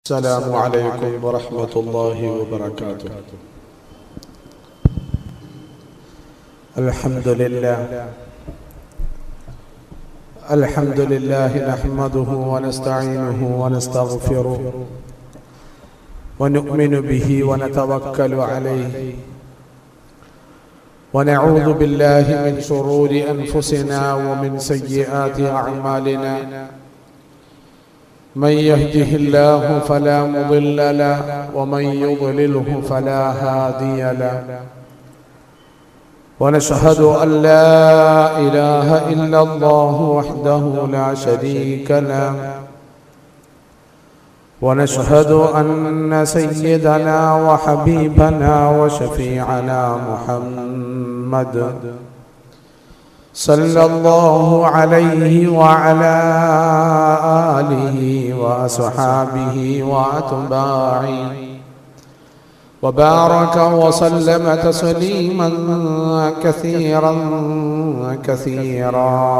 السلام عليكم ورحمة الله وبركاته الحمد لله الحمد لله نحمده ونستعينه ونستغفره ونؤمن به ونتوكل عليه ونعوذ بالله من شرور أنفسنا ومن سيئات أعمالنا من يهده الله فلا مضل له ومن يضلله فلا هادي له ونشهد أن لا إله إلا الله وحده لا شريك له ونشهد أن سيدنا وحبيبنا وشفيعنا محمد صلى الله عليه وعلى آله وأصحابه وأتباعه وبارك وسلم تسليما كثيرا كثيرا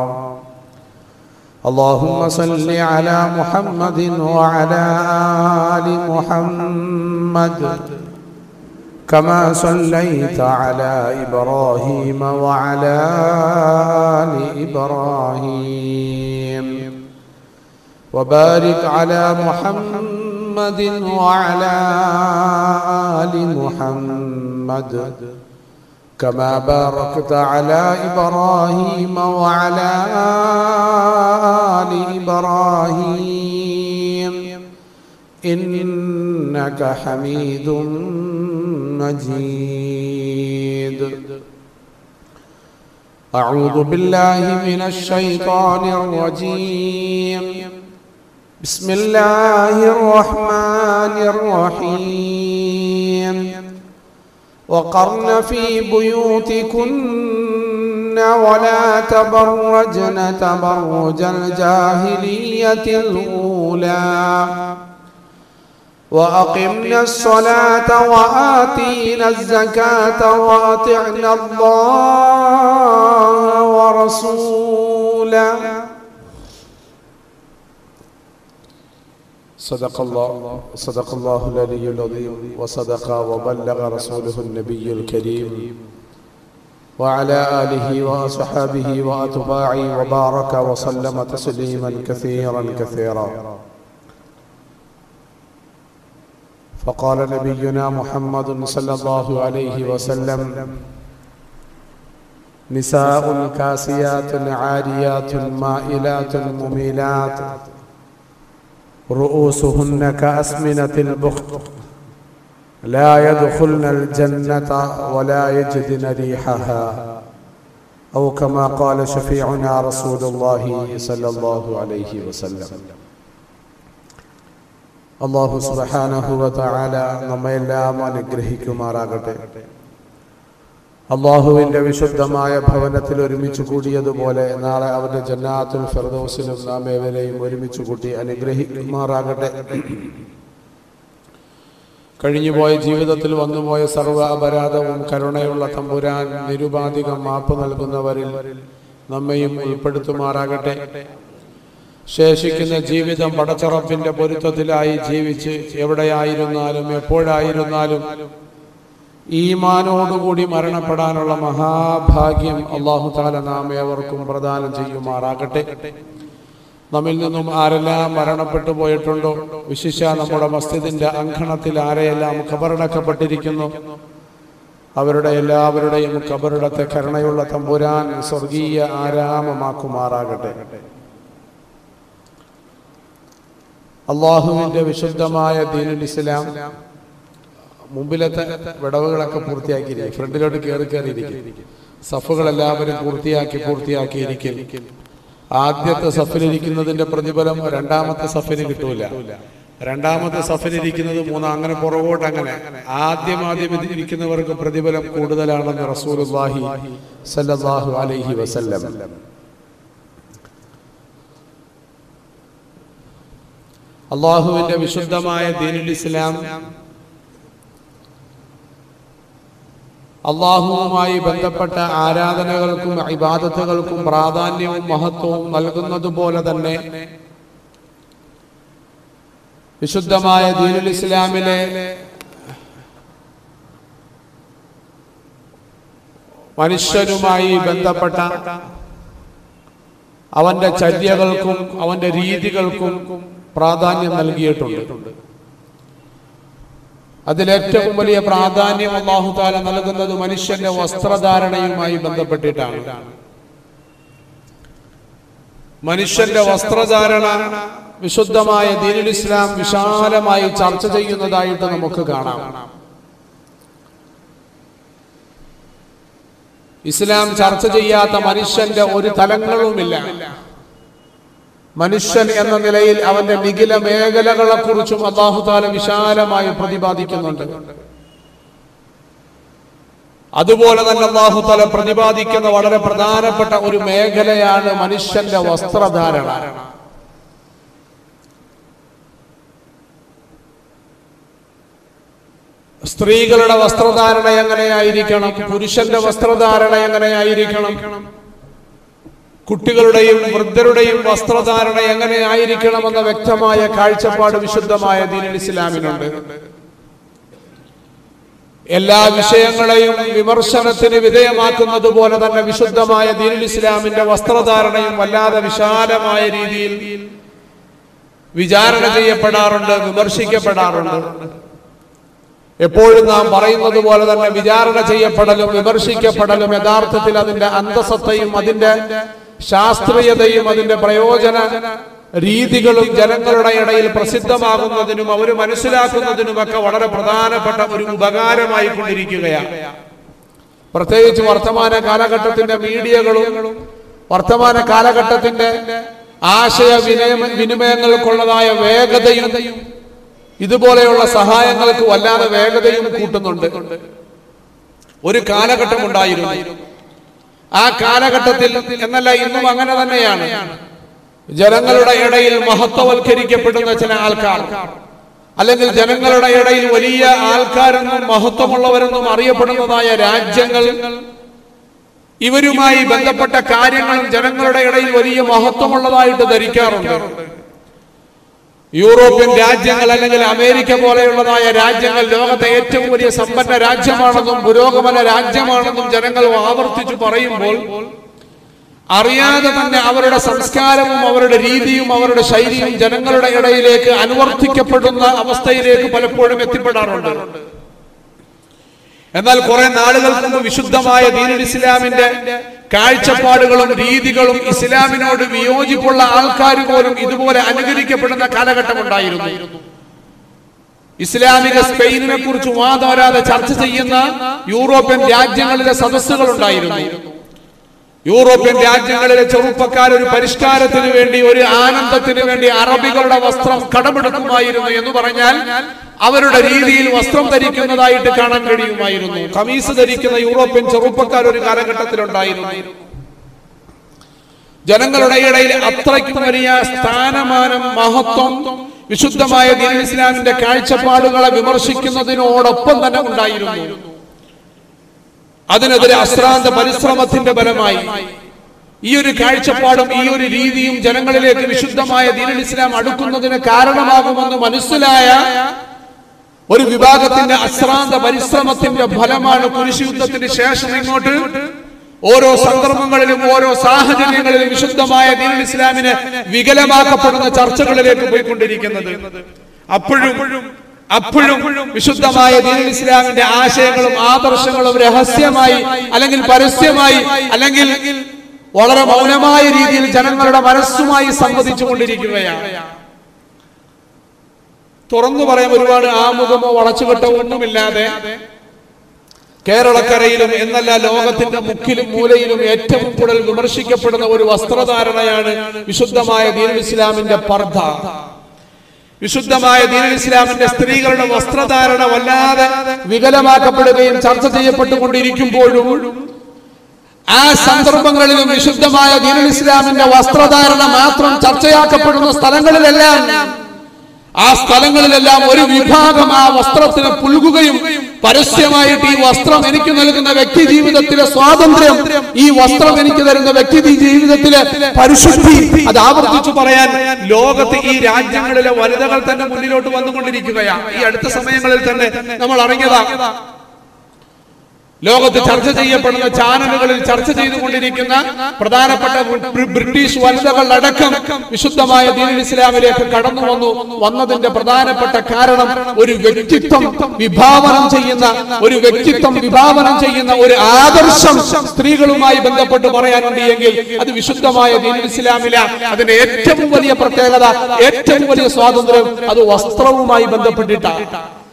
اللهم صل على محمد وعلى آل محمد كما صليت على إبراهيم وعلى آل إبراهيم وبارك على محمد وعلى آل محمد كما باركت على إبراهيم وعلى آل إبراهيم إنك حميد مجيد أعوذ بالله من الشيطان الرجيم بسم الله الرحمن الرحيم وقرن في بيوتكن ولا تبرجن تبرج الجاهلية الأولى وأقمنا الصلاة وآتينا الزكاة وأطعنا الله ورسوله صدق الله صدق الله العلي العظيم وصدق وبلغ رسوله النبي الكريم وعلى آله وأصحابه وأتباعه وبارك وسلم تسليما كثيرا كثيرا فقال نبينا محمد صلى الله عليه وسلم نساء كاسيات عاريات مائلات مميلات رؤوسهن كأسمنة البخت لا يدخلن الجنة ولا يجدن ريحها أو كما قال شفيعنا رسول الله صلى الله عليه وسلم അള്ളാഹു സുബാനഹുവല നമ്മയെല്ലാം അനുഗ്രഹിക്കുമാറാകട്ടെ അള്ളാഹുവിന്റെ വിശുദ്ധമായ ഭവനത്തിൽ ഒരുമിച്ച് കൂടിയതുപോലെ നാളെ അവന്റെ ജന്നാത്തുൽ ഫെർദോസിലും നാം ഏവരെയും ഒരുമിച്ച് കൂട്ടി അനുഗ്രഹിക്കുമാറാകട്ടെ കഴിഞ്ഞുപോയ ജീവിതത്തിൽ വന്നുപോയ സർവ്വ അപരാധവും കരുണയുള്ള തമ്പുരാൻ നിരുപാധികം മാപ്പ് നൽകുന്നവരിൽ നമ്മയും ഉൾപ്പെടുത്തുമാറാകട്ടെ ശേഷിക്കുന്ന ജീവിതം പടച്ചറപ്പിന്റെ പൊരുത്തത്തിലായി ജീവിച്ച് എവിടെയായിരുന്നാലും എപ്പോഴായിരുന്നാലും ഈമാനോടുകൂടി മരണപ്പെടാനുള്ള മഹാഭാഗ്യം അള്ളാഹു താല നാം ഏവർക്കും പ്രദാനം ചെയ്യുമാറാകട്ടെ നമ്മിൽ നിന്നും ആരെല്ലാം മരണപ്പെട്ടു പോയിട്ടുണ്ടോ വിശിഷ നമ്മുടെ മസ്ജിദിന്റെ അങ്കണത്തിൽ ആരെയെല്ലാം ഖബറടക്കപ്പെട്ടിരിക്കുന്നു അവരുടെ എല്ലാവരുടെയും ഖബറിടത്തെ കരുണയുള്ള തമ്പുരാൻ സ്വർഗീയ ആരാമമാക്കുമാറാകട്ടെ അള്ളാഹുവിന്റെ വിശുദ്ധമായ ദീനുൽ ഇസ്ലാം മുമ്പിലത്തെ വിടവുകളൊക്കെ പൂർത്തിയാക്കിയിരിക്കും ഫ്രണ്ടിലോട്ട് കയറി കയറിയിരിക്കും സഫുകൾ എല്ലാവരും പൂർത്തിയാക്കി പൂർത്തിയാക്കിയിരിക്കും ആദ്യത്തെ സഫിലിരിക്കുന്നതിന്റെ പ്രതിഫലം രണ്ടാമത്തെ സഫിന് കിട്ടൂല രണ്ടാമത്തെ സഫിലിരിക്കുന്നത് മൂന്നാം അങ്ങനെ പുറകോട്ട് അങ്ങനെ ആദ്യം ആദ്യം ഇരിക്കുന്നവർക്ക് പ്രതിഫലം കൂടുതലാണെന്ന് റസൂലുള്ളാഹി സല്ലല്ലാഹു അലൈഹി വസല്ലം അള്ളാഹുവിന്റെ വിശുദ്ധമായ ദീനുൽ ഇസ്ലാം അള്ളാഹുവുമായി ബന്ധപ്പെട്ട ആരാധനകൾക്കും ഇബാദത്തുകൾക്കും പ്രാധാന്യവും മഹത്വവും നൽകുന്നത് പോലെ തന്നെ വിശുദ്ധമായ ദീനുൽ ഇസ്ലാമിലെ മനുഷ്യനുമായി ബന്ധപ്പെട്ട അവന്റെ ചര്യകൾക്കും അവന്റെ രീതികൾക്കും പ്രാധാന്യം നൽകിയിട്ടുണ്ട് അതിലേറ്റവും വലിയ പ്രാധാന്യം അള്ളാഹു താല നൽകുന്നത് മനുഷ്യന്റെ വസ്ത്രധാരണയുമായി ബന്ധപ്പെട്ടിട്ടാണ് മനുഷ്യന്റെ വസ്ത്രധാരണ വിശുദ്ധമായ ദീനുൽ ഇസ്ലാം വിശാലമായി ചർച്ച ചെയ്യുന്നതായിട്ട് നമുക്ക് കാണാം ഇസ്ലാം ചർച്ച ചെയ്യാത്ത മനുഷ്യന്റെ ഒരു തലങ്ങളുമില്ല മനുഷ്യൻ എന്ന നിലയിൽ അവന്റെ നിഖില മേഖലകളെ കുറിച്ചും അള്ളാഹുതാല വിശാലമായി പ്രതിപാദിക്കുന്നുണ്ട് അതുപോലെ തന്നെ അള്ളാഹുതാല പ്രതിപാദിക്കുന്ന വളരെ പ്രധാനപ്പെട്ട ഒരു മേഖലയാണ് മനുഷ്യന്റെ വസ്ത്രധാരണ സ്ത്രീകളുടെ വസ്ത്രധാരണ എങ്ങനെയായിരിക്കണം പുരുഷന്റെ വസ്ത്രധാരണ എങ്ങനെയായിരിക്കണം കുട്ടികളുടെയും വൃദ്ധരുടെയും വസ്ത്രധാരണ എങ്ങനെയായിരിക്കണമെന്ന വ്യക്തമായ കാഴ്ചപ്പാട് വിശുദ്ധമായ ദീനുൽ ഇസ്ലാമിനുണ്ട് എല്ലാ വിഷയങ്ങളെയും വിമർശനത്തിന് വിധേയമാക്കുന്നത് പോലെ തന്നെ വിശുദ്ധമായ ദീനുൽ ഇസ്ലാമിന്റെ വസ്ത്രധാരണയും വല്ലാതെ വിശാലമായ രീതിയിൽ വിചാരണ ചെയ്യപ്പെടാറുണ്ട് വിമർശിക്കപ്പെടാറുണ്ട് എപ്പോഴും നാം പറയുന്നത് പോലെ തന്നെ വിചാരണ ചെയ്യപ്പെടലും വിമർശിക്കപ്പെടലും യഥാർത്ഥത്തിൽ അതിന്റെ അന്തസത്തയും അതിന്റെ ശാസ്ത്രീയതയും അതിന്റെ പ്രയോജന രീതികളും ജനങ്ങളുടെ ഇടയിൽ പ്രസിദ്ധമാകുന്നതിനും അവർ മനസ്സിലാക്കുന്നതിനുമൊക്കെ വളരെ പ്രധാനപ്പെട്ട ഒരു ഉപകാരമായി കൊണ്ടിരിക്കുകയാണ് പ്രത്യേകിച്ച് വർത്തമാന കാലഘട്ടത്തിന്റെ മീഡിയകളും വർത്തമാന കാലഘട്ടത്തിന്റെ ആശയ വിനിമയ വിനിമയങ്ങൾക്കുള്ളതായ വേഗതയും ഇതുപോലെയുള്ള സഹായങ്ങൾക്ക് വല്ലാതെ വേഗതയും കൂട്ടുന്നുണ്ട് ഒരു കാലഘട്ടം ഉണ്ടായിരുന്നു ആ കാലഘട്ടത്തിൽ എന്നല്ല ഇന്നും അങ്ങനെ തന്നെയാണ് ജനങ്ങളുടെ ഇടയിൽ മഹത്വവൽക്കരിക്കപ്പെടുന്ന ചില ആൾക്കാർ അല്ലെങ്കിൽ ജനങ്ങളുടെ ഇടയിൽ വലിയ ആൾക്കാരെന്നും മഹത്വമുള്ളവരെന്നും അറിയപ്പെടുന്നതായ രാജ്യങ്ങൾ ഇവരുമായി ബന്ധപ്പെട്ട കാര്യങ്ങളും ജനങ്ങളുടെ ഇടയിൽ വലിയ മഹത്വമുള്ളതായിട്ട് ധരിക്കാറുണ്ട് യൂറോപ്യൻ രാജ്യങ്ങൾ അല്ലെങ്കിൽ അമേരിക്ക പോലെയുള്ളതായ രാജ്യങ്ങൾ ലോകത്തെ ഏറ്റവും വലിയ സമ്പന്ന രാജ്യമാണെന്നും പുരോഗമന രാജ്യമാണെന്നും ജനങ്ങൾ ആവർത്തിച്ചു പറയുമ്പോൾ അറിയാതെ തന്നെ അവരുടെ സംസ്കാരവും അവരുടെ രീതിയും അവരുടെ ശൈലിയും ജനങ്ങളുടെ ഇടയിലേക്ക് അനുവർത്തിക്കപ്പെടുന്ന അവസ്ഥയിലേക്ക് പലപ്പോഴും എത്തിപ്പെടാറുണ്ട് എന്നാൽ കുറെ നാളുകൾക്ക് മുമ്പ് വിശുദ്ധമായ ദീനുൽ ഇസ്ലാമിന്റെ കാഴ്ചപ്പാടുകളും രീതികളും ഇസ്ലാമിനോട് വിയോജിപ്പുള്ള ആൾക്കാർ പോലും ഇതുപോലെ അനുകരിക്കപ്പെടുന്ന കാലഘട്ടം ഉണ്ടായിരുന്നു ഇസ്ലാമിക സ്പെയിനിനെ കുറിച്ച് വാതോരാതെ ചർച്ച ചെയ്യുന്ന യൂറോപ്യൻ രാജ്യങ്ങളിലെ സദസ്സുകൾ ഉണ്ടായിരുന്നു യൂറോപ്യൻ രാജ്യങ്ങളിലെ ചെറുപ്പക്കാർ ഒരു പരിഷ്കാരത്തിന് വേണ്ടി ഒരു ആനന്ദത്തിന് വേണ്ടി അറബികളുടെ വസ്ത്രം കടമെടുക്കുമായിരുന്നു എന്ന് പറഞ്ഞാൽ അവരുടെ രീതിയിൽ വസ്ത്രം ധരിക്കുന്നതായിട്ട് കാണാൻ കഴിയുമായിരുന്നു കമീസ് ധരിക്കുന്ന യൂറോപ്യൻ ചെറുപ്പക്കാർ ഒരു കാലഘട്ടത്തിലുണ്ടായിരുന്നു ജനങ്ങളുടെ ഇടയിൽ അത്രയ്ക്കും വലിയ സ്ഥാനമാനം മഹത്വം വിശുദ്ധമായ ദീൻ ഇസ്ലാമിന്റെ കാഴ്ചപ്പാടുകളെ വിമർശിക്കുന്നതിനോടൊപ്പം തന്നെ ഉണ്ടായിരുന്നു അതിനെതിരെ അശ്രാന്ത പരിശ്രമത്തിന്റെ ഫലമായി ഈ ഒരു കാഴ്ചപ്പാടും ഈ ഒരു രീതിയും ജനങ്ങളിലേക്ക് വിശുദ്ധമായ ദീനുൽ ഇസ്ലാം അടുക്കുന്നതിന് കാരണമാകുമെന്ന് മനസ്സിലായ ഒരു വിഭാഗത്തിന്റെ അശ്രാന്ത പരിശ്രമത്തിന്റെ ഫലമാണ് കുരിശ് യുദ്ധത്തിന് ശേഷം ഇങ്ങോട്ട് ഓരോ സന്ദർഭങ്ങളിലും ഓരോ സാഹചര്യങ്ങളിലും വിശുദ്ധമായ ദീനുൽ ഇസ്ലാമിന് വികലമാക്കപ്പെടുന്ന ചർച്ചകളിലേക്ക് പോയിക്കൊണ്ടിരിക്കുന്നത് അപ്പോഴും അപ്പോഴും വിശുദ്ധമായ ദീനുൽ ഇസ്ലാമിന്റെ ആശയങ്ങളും ആദർശങ്ങളും രഹസ്യമായി അല്ലെങ്കിൽ പരസ്യമായി അല്ലെങ്കിൽ വളരെ മൗനമായ രീതിയിൽ ജനങ്ങളുടെ മനസ്സുമായി സംവദിച്ചു കൊണ്ടിരിക്കുകയാണ് തുറന്നു പറയാൻ ഒരുപാട് ആമുഖമോ വളച്ചുകെട്ടോ ഒന്നുമില്ലാതെ കേരളക്കരയിലും എന്നല്ല ലോകത്തിന്റെ മുക്കിലും മൂലയിലും ഏറ്റവും കൂടുതൽ വിമർശിക്കപ്പെടുന്ന ഒരു വസ്ത്രധാരണയാണ് വിശുദ്ധമായ ദീനുൽ ഇസ്ലാമിന്റെ പർദ്ധ വിശുദ്ധമായ ദീനുൽ ഇസ്ലാമിന്റെ സ്ത്രീകളുടെ വസ്ത്രധാരണ വല്ലാതെ വികലമാക്കപ്പെടുകയും ചർച്ച ചെയ്യപ്പെട്ടുകൊണ്ടിരിക്കുമ്പോഴും ആ സന്ദർഭങ്ങളിലും വിശുദ്ധമായ ദീനുൽ ഇസ്ലാമിന്റെ വസ്ത്രധാരണ മാത്രം ചർച്ചയാക്കപ്പെടുന്ന സ്ഥലങ്ങളിലെല്ലാം ആ സ്ഥലങ്ങളിലെല്ലാം ഒരു വിഭാഗം ആ വസ്ത്രത്തിന് പുൽകുകയും പരസ്യമായിട്ട് ഈ വസ്ത്രം എനിക്ക് നൽകുന്ന വ്യക്തി ജീവിതത്തിലെ സ്വാതന്ത്ര്യം ഈ വസ്ത്രം എനിക്ക് തരുന്ന വ്യക്തി ജീവിതത്തിലെ പരിശുദ്ധി അത് ആവർത്തിച്ചു പറയാൻ ലോകത്ത് ഈ രാജ്യങ്ങളിലെ വനിതകൾ തന്നെ മുന്നിലോട്ട് വന്നുകൊണ്ടിരിക്കുകയാണ് ഈ അടുത്ത സമയങ്ങളിൽ തന്നെ നമ്മൾ അറിഞ്ഞതാ ലോകത്ത് ചർച്ച ചെയ്യപ്പെടുന്ന ചാനലുകളിൽ ചർച്ച ചെയ്തുകൊണ്ടിരിക്കുന്ന പ്രധാനപ്പെട്ട ബ്രി- ബ്രിട്ടീഷ് വനിതകൾ അടക്കം വിശുദ്ധമായ ദീനുൽ ഇസ്ലാമിലേക്ക് കടന്നു വന്നു വന്നതിന്റെ പ്രധാനപ്പെട്ട കാരണം ഒരു വ്യക്തിത്വം വിഭാവനം ചെയ്യുന്ന ഒരു വ്യക്തിത്വം വിഭാവനം ചെയ്യുന്ന ഒരു ആദർശം സ്ത്രീകളുമായി ബന്ധപ്പെട്ട് പറയാനുണ്ട് എങ്കിൽ അത് വിശുദ്ധമായ ദീനുൽ ഇസ്ലാമില അതിന്റെ ഏറ്റവും വലിയ പ്രത്യേകത ഏറ്റവും വലിയ സ്വാതന്ത്ര്യം അത് വസ്ത്രവുമായി ബന്ധപ്പെട്ടിട്ടാണ്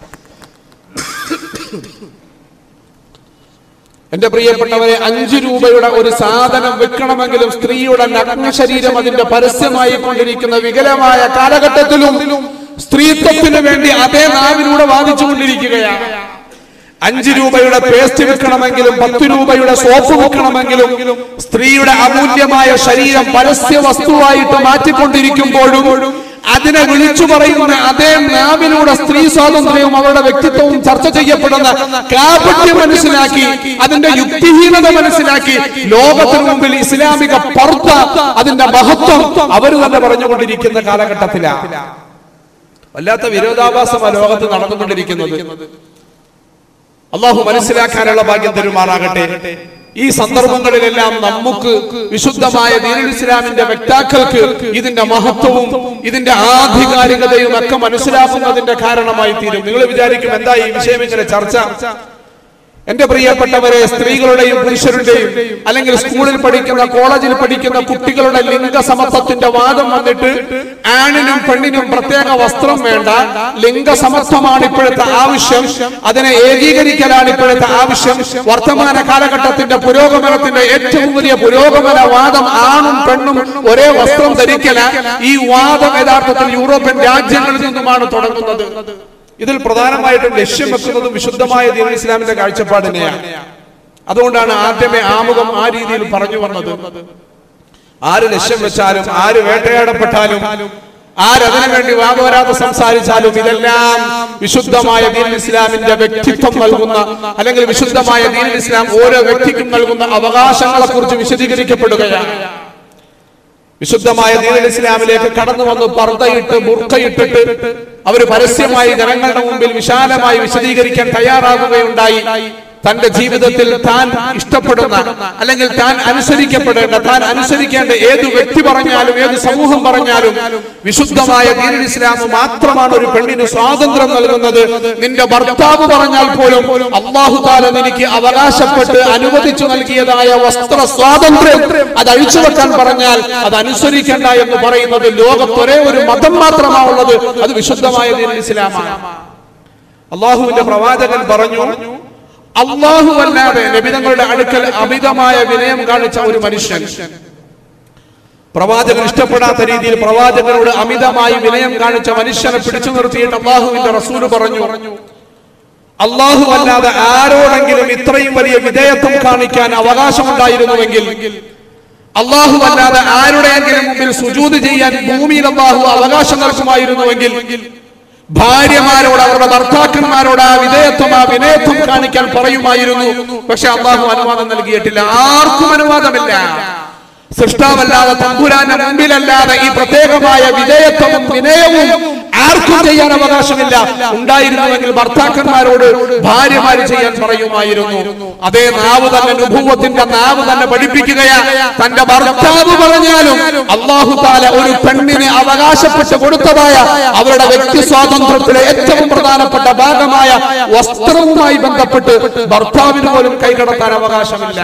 എന്റെ പ്രിയപ്പെട്ടവരെ അഞ്ചു രൂപയുടെ ഒരു സാധനം വിൽക്കണമെങ്കിലും സ്ത്രീയുടെ നഗ്ന ശരീരം അതിന്റെ പരസ്യമായി കൊണ്ടിരിക്കുന്ന വികലമായ കാലഘട്ടത്തിലും സ്ത്രീത്വത്തിന് വേണ്ടി അതേ നാവിലൂടെ വാദിച്ചുകൊണ്ടിരിക്കുകയാണ് അഞ്ച് രൂപയുടെ പേസ്റ്റ് വിൽക്കണമെങ്കിലും പത്ത് രൂപയുടെ സോപ്പ് വിൽക്കണമെങ്കിലും സ്ത്രീയുടെ അമൂല്യമായ ശരീരം പരസ്യ വസ്തുവായിട്ട് മാറ്റിക്കൊണ്ടിരിക്കുമ്പോഴും അതിനെ വിളിച്ചു പറയുന്ന അതേ നാവിലൂടെ സ്ത്രീ സ്വാതന്ത്ര്യവും അവരുടെ വ്യക്തിത്വവും ചർച്ച ചെയ്യപ്പെടുന്ന കാപട്യം മനസ്സിലാക്കി അതിന്റെ യുക്തിഹീനത മനസ്സിലാക്കി ലോകത്തിന് മുമ്പിൽ ഇസ്ലാമിക പർത്ത അതിന്റെ മഹത്വം അവർ തന്നെ പറഞ്ഞുകൊണ്ടിരിക്കുന്ന കാലഘട്ടത്തിലാണ് വല്ലാത്ത വിരോധാഭാസമാണ് ലോകത്ത് നടന്നുകൊണ്ടിരിക്കുന്നത് അള്ളാഹു മനസ്സിലാക്കാനുള്ള ഭാഗ്യം തരുമാറാകട്ടെ ഈ സന്ദർഭങ്ങളിലെല്ലാം നമുക്ക് വിശുദ്ധമായ ദീനുൽ ഇസ്ലാമിന്റെ വ്യക്താക്കൾക്ക് ഇതിന്റെ മഹത്വവും ഇതിന്റെ ആധികാരികതയും ഒക്കെ മനസ്സിലാക്കുന്നതിന്റെ കാരണമായി തീരും നിങ്ങൾ വിചാരിക്കും എന്താ ഈ വിഷയം ഇങ്ങനെ ചർച്ച എന്റെ പ്രിയപ്പെട്ടവരെ സ്ത്രീകളുടെയും പുരുഷരുടെയും അല്ലെങ്കിൽ സ്കൂളിൽ പഠിക്കുന്ന കോളേജിൽ പഠിക്കുന്ന കുട്ടികളുടെ ലിംഗസമത്വത്തിന്റെ വാദം വന്നിട്ട് ആണിനും പെണ്ണിനും പ്രത്യേക വസ്ത്രം വേണ്ട ലിംഗസമത്വമാണ് ഇപ്പോഴത്തെ ആവശ്യം അതിനെ ഏകീകരിക്കലാണ് ഇപ്പോഴത്തെ ആവശ്യം വർത്തമാന കാലഘട്ടത്തിന്റെ പുരോഗമനത്തിന്റെ ഏറ്റവും വലിയ പുരോഗമന വാദം ആണും പെണ്ണും ഒരേ വസ്ത്രം ധരിക്കല ഈ വാദം യഥാർത്ഥത്തിൽ യൂറോപ്യൻ രാജ്യങ്ങളിൽ നിന്നുമാണ് തുടങ്ങുന്നത് ഇതിൽ പ്രധാനമായിട്ടും ലക്ഷ്യം വെക്കുന്നതും വിശുദ്ധമായ ദീൻ ഇസ്ലാമിന്റെ കാഴ്ചപ്പാടിനെയാണ് അതുകൊണ്ടാണ് ആദ്യമേ ആമുഖം ആ രീതിയിൽ പറഞ്ഞു വന്നത് ആര് ലക്ഷ്യം വെച്ചാലും ആര് വേട്ടയാടപ്പെട്ടാലും ആരതിനു വേണ്ടി വാദവരാതെ സംസാരിച്ചാലും ഇതെല്ലാം വിശുദ്ധമായ ദീൻ ഇസ്ലാമിന്റെ വ്യക്തിത്വം നൽകുന്ന അല്ലെങ്കിൽ വിശുദ്ധമായ ദീൻ ഇസ്ലാം ഓരോ വ്യക്തിക്കും നൽകുന്ന അവകാശങ്ങളെ കുറിച്ച് വിശദീകരിക്കപ്പെടുകയാണ് വിശുദ്ധമായ ദീനുൽ ഇസ്ലാമിലേക്ക് കടന്നു വന്ന് പർദ്ദയിട്ട് ബുർക്കയിട്ടിട്ട് അവർ പരസ്യമായി ജനങ്ങളുടെ മുമ്പിൽ വിശാലമായി വിശദീകരിക്കാൻ തയ്യാറാകുകയുണ്ടായി തന്റെ ജീവിതത്തിൽ താൻ ഇഷ്ടപ്പെടുന്ന അല്ലെങ്കിൽ താൻ അനുസരിക്കപ്പെടേണ്ട താൻ അനുസരിക്കേണ്ട ഏത് വ്യക്തി പറഞ്ഞാലും ഏത് സമൂഹം പറഞ്ഞാലും വിശുദ്ധമായ ദീനുൽ ഇസ്ലാം മാത്രമാണ് ഒരു പെണ്ണിന് സ്വാതന്ത്ര്യം നൽകുന്നത് നിന്റെ ഭർത്താവ് പറഞ്ഞാൽ പോലും അള്ളാഹു താല നിനക്ക് അവകാശപ്പെട്ട് അനുവദിച്ചു നൽകിയതായ വസ്ത്ര സ്വാതന്ത്ര്യം അത് അഴിച്ചു വെക്കാൻ പറഞ്ഞാൽ അത് അനുസരിക്കേണ്ട എന്ന് പറയുന്നത് ലോകത്തൊരേ ഒരു മതം മാത്രമാണുള്ളത് അത് വിശുദ്ധമായ ദീനുൽ ഇസ്ലാമാണ് അള്ളാഹുവിന്റെ പ്രവാചകൻ പറഞ്ഞു അള്ളാഹു അല്ലാതെ നബിതങ്ങളുടെ അടുക്കൽ അമിതമായ വിനയം കാണിച്ച ഒരു മനുഷ്യൻ പ്രവാചകൻ ഇഷ്ടപ്പെടാത്ത രീതിയിൽ പ്രവാചകനോട് അമിതമായി വിനയം കാണിച്ച മനുഷ്യനെ പിടിച്ചു നിർത്തിയിട്ട് അള്ളാഹുവിന്റെ റസൂല് പറഞ്ഞു അള്ളാഹു അല്ലാതെ ആരോടെങ്കിലും ഇത്രയും വലിയ വിധേയത്വം കാണിക്കാൻ അവകാശമുണ്ടായിരുന്നുവെങ്കിൽ അള്ളാഹു അല്ലാതെ ആരുടെയെങ്കിലും മുമ്പിൽ സുജൂത് ചെയ്യാൻ ഭൂമിയിൽ അള്ളാഹു അവകാശം നൽകുമായിരുന്നുവെങ്കിൽ ഭാര്യമാരോട് അവരുടെ ഭർത്താക്കന്മാരോട് ആ വിധേയത്വം ആ വിനയത്വം കാണിക്കാൻ പറയുമായിരുന്നു പക്ഷെ അള്ളാഹു അനുവാദം നൽകിയിട്ടില്ല ആർക്കും അനുവാദമില്ല സൃഷ്ടാവല്ലാതെ തമ്പുരാന്റെ മുമ്പിലല്ലാതെ ഈ പ്രത്യേകമായ വിധേയത്വവും വിനയവും ആർക്കും ചെയ്യാൻ അവകാശമില്ല ഉണ്ടായിരുന്നുവെങ്കിൽ ഭർത്താക്കന്മാരോട് ഭാര്യമാര് ചെയ്യാൻ പറയുമായിരുന്നു അതേ നാവ് തന്നെ നുഭൂവത്തിന്റെ നാവ് തന്നെ പഠിപ്പിക്കുകയാ തന്റെ ഭർത്താവ് പറഞ്ഞാലും അള്ളാഹു താല ഒരു പെണ്ണിന് അവകാശപ്പെട്ട് കൊടുത്തതായ അവരുടെ വ്യക്തി സ്വാതന്ത്ര്യത്തിലെ ഏറ്റവും പ്രധാനപ്പെട്ട ഭാഗമായ വസ്ത്രവുമായി ബന്ധപ്പെട്ട് ഭർത്താവിന് പോലും കൈകടത്താൻ അവകാശമില്ല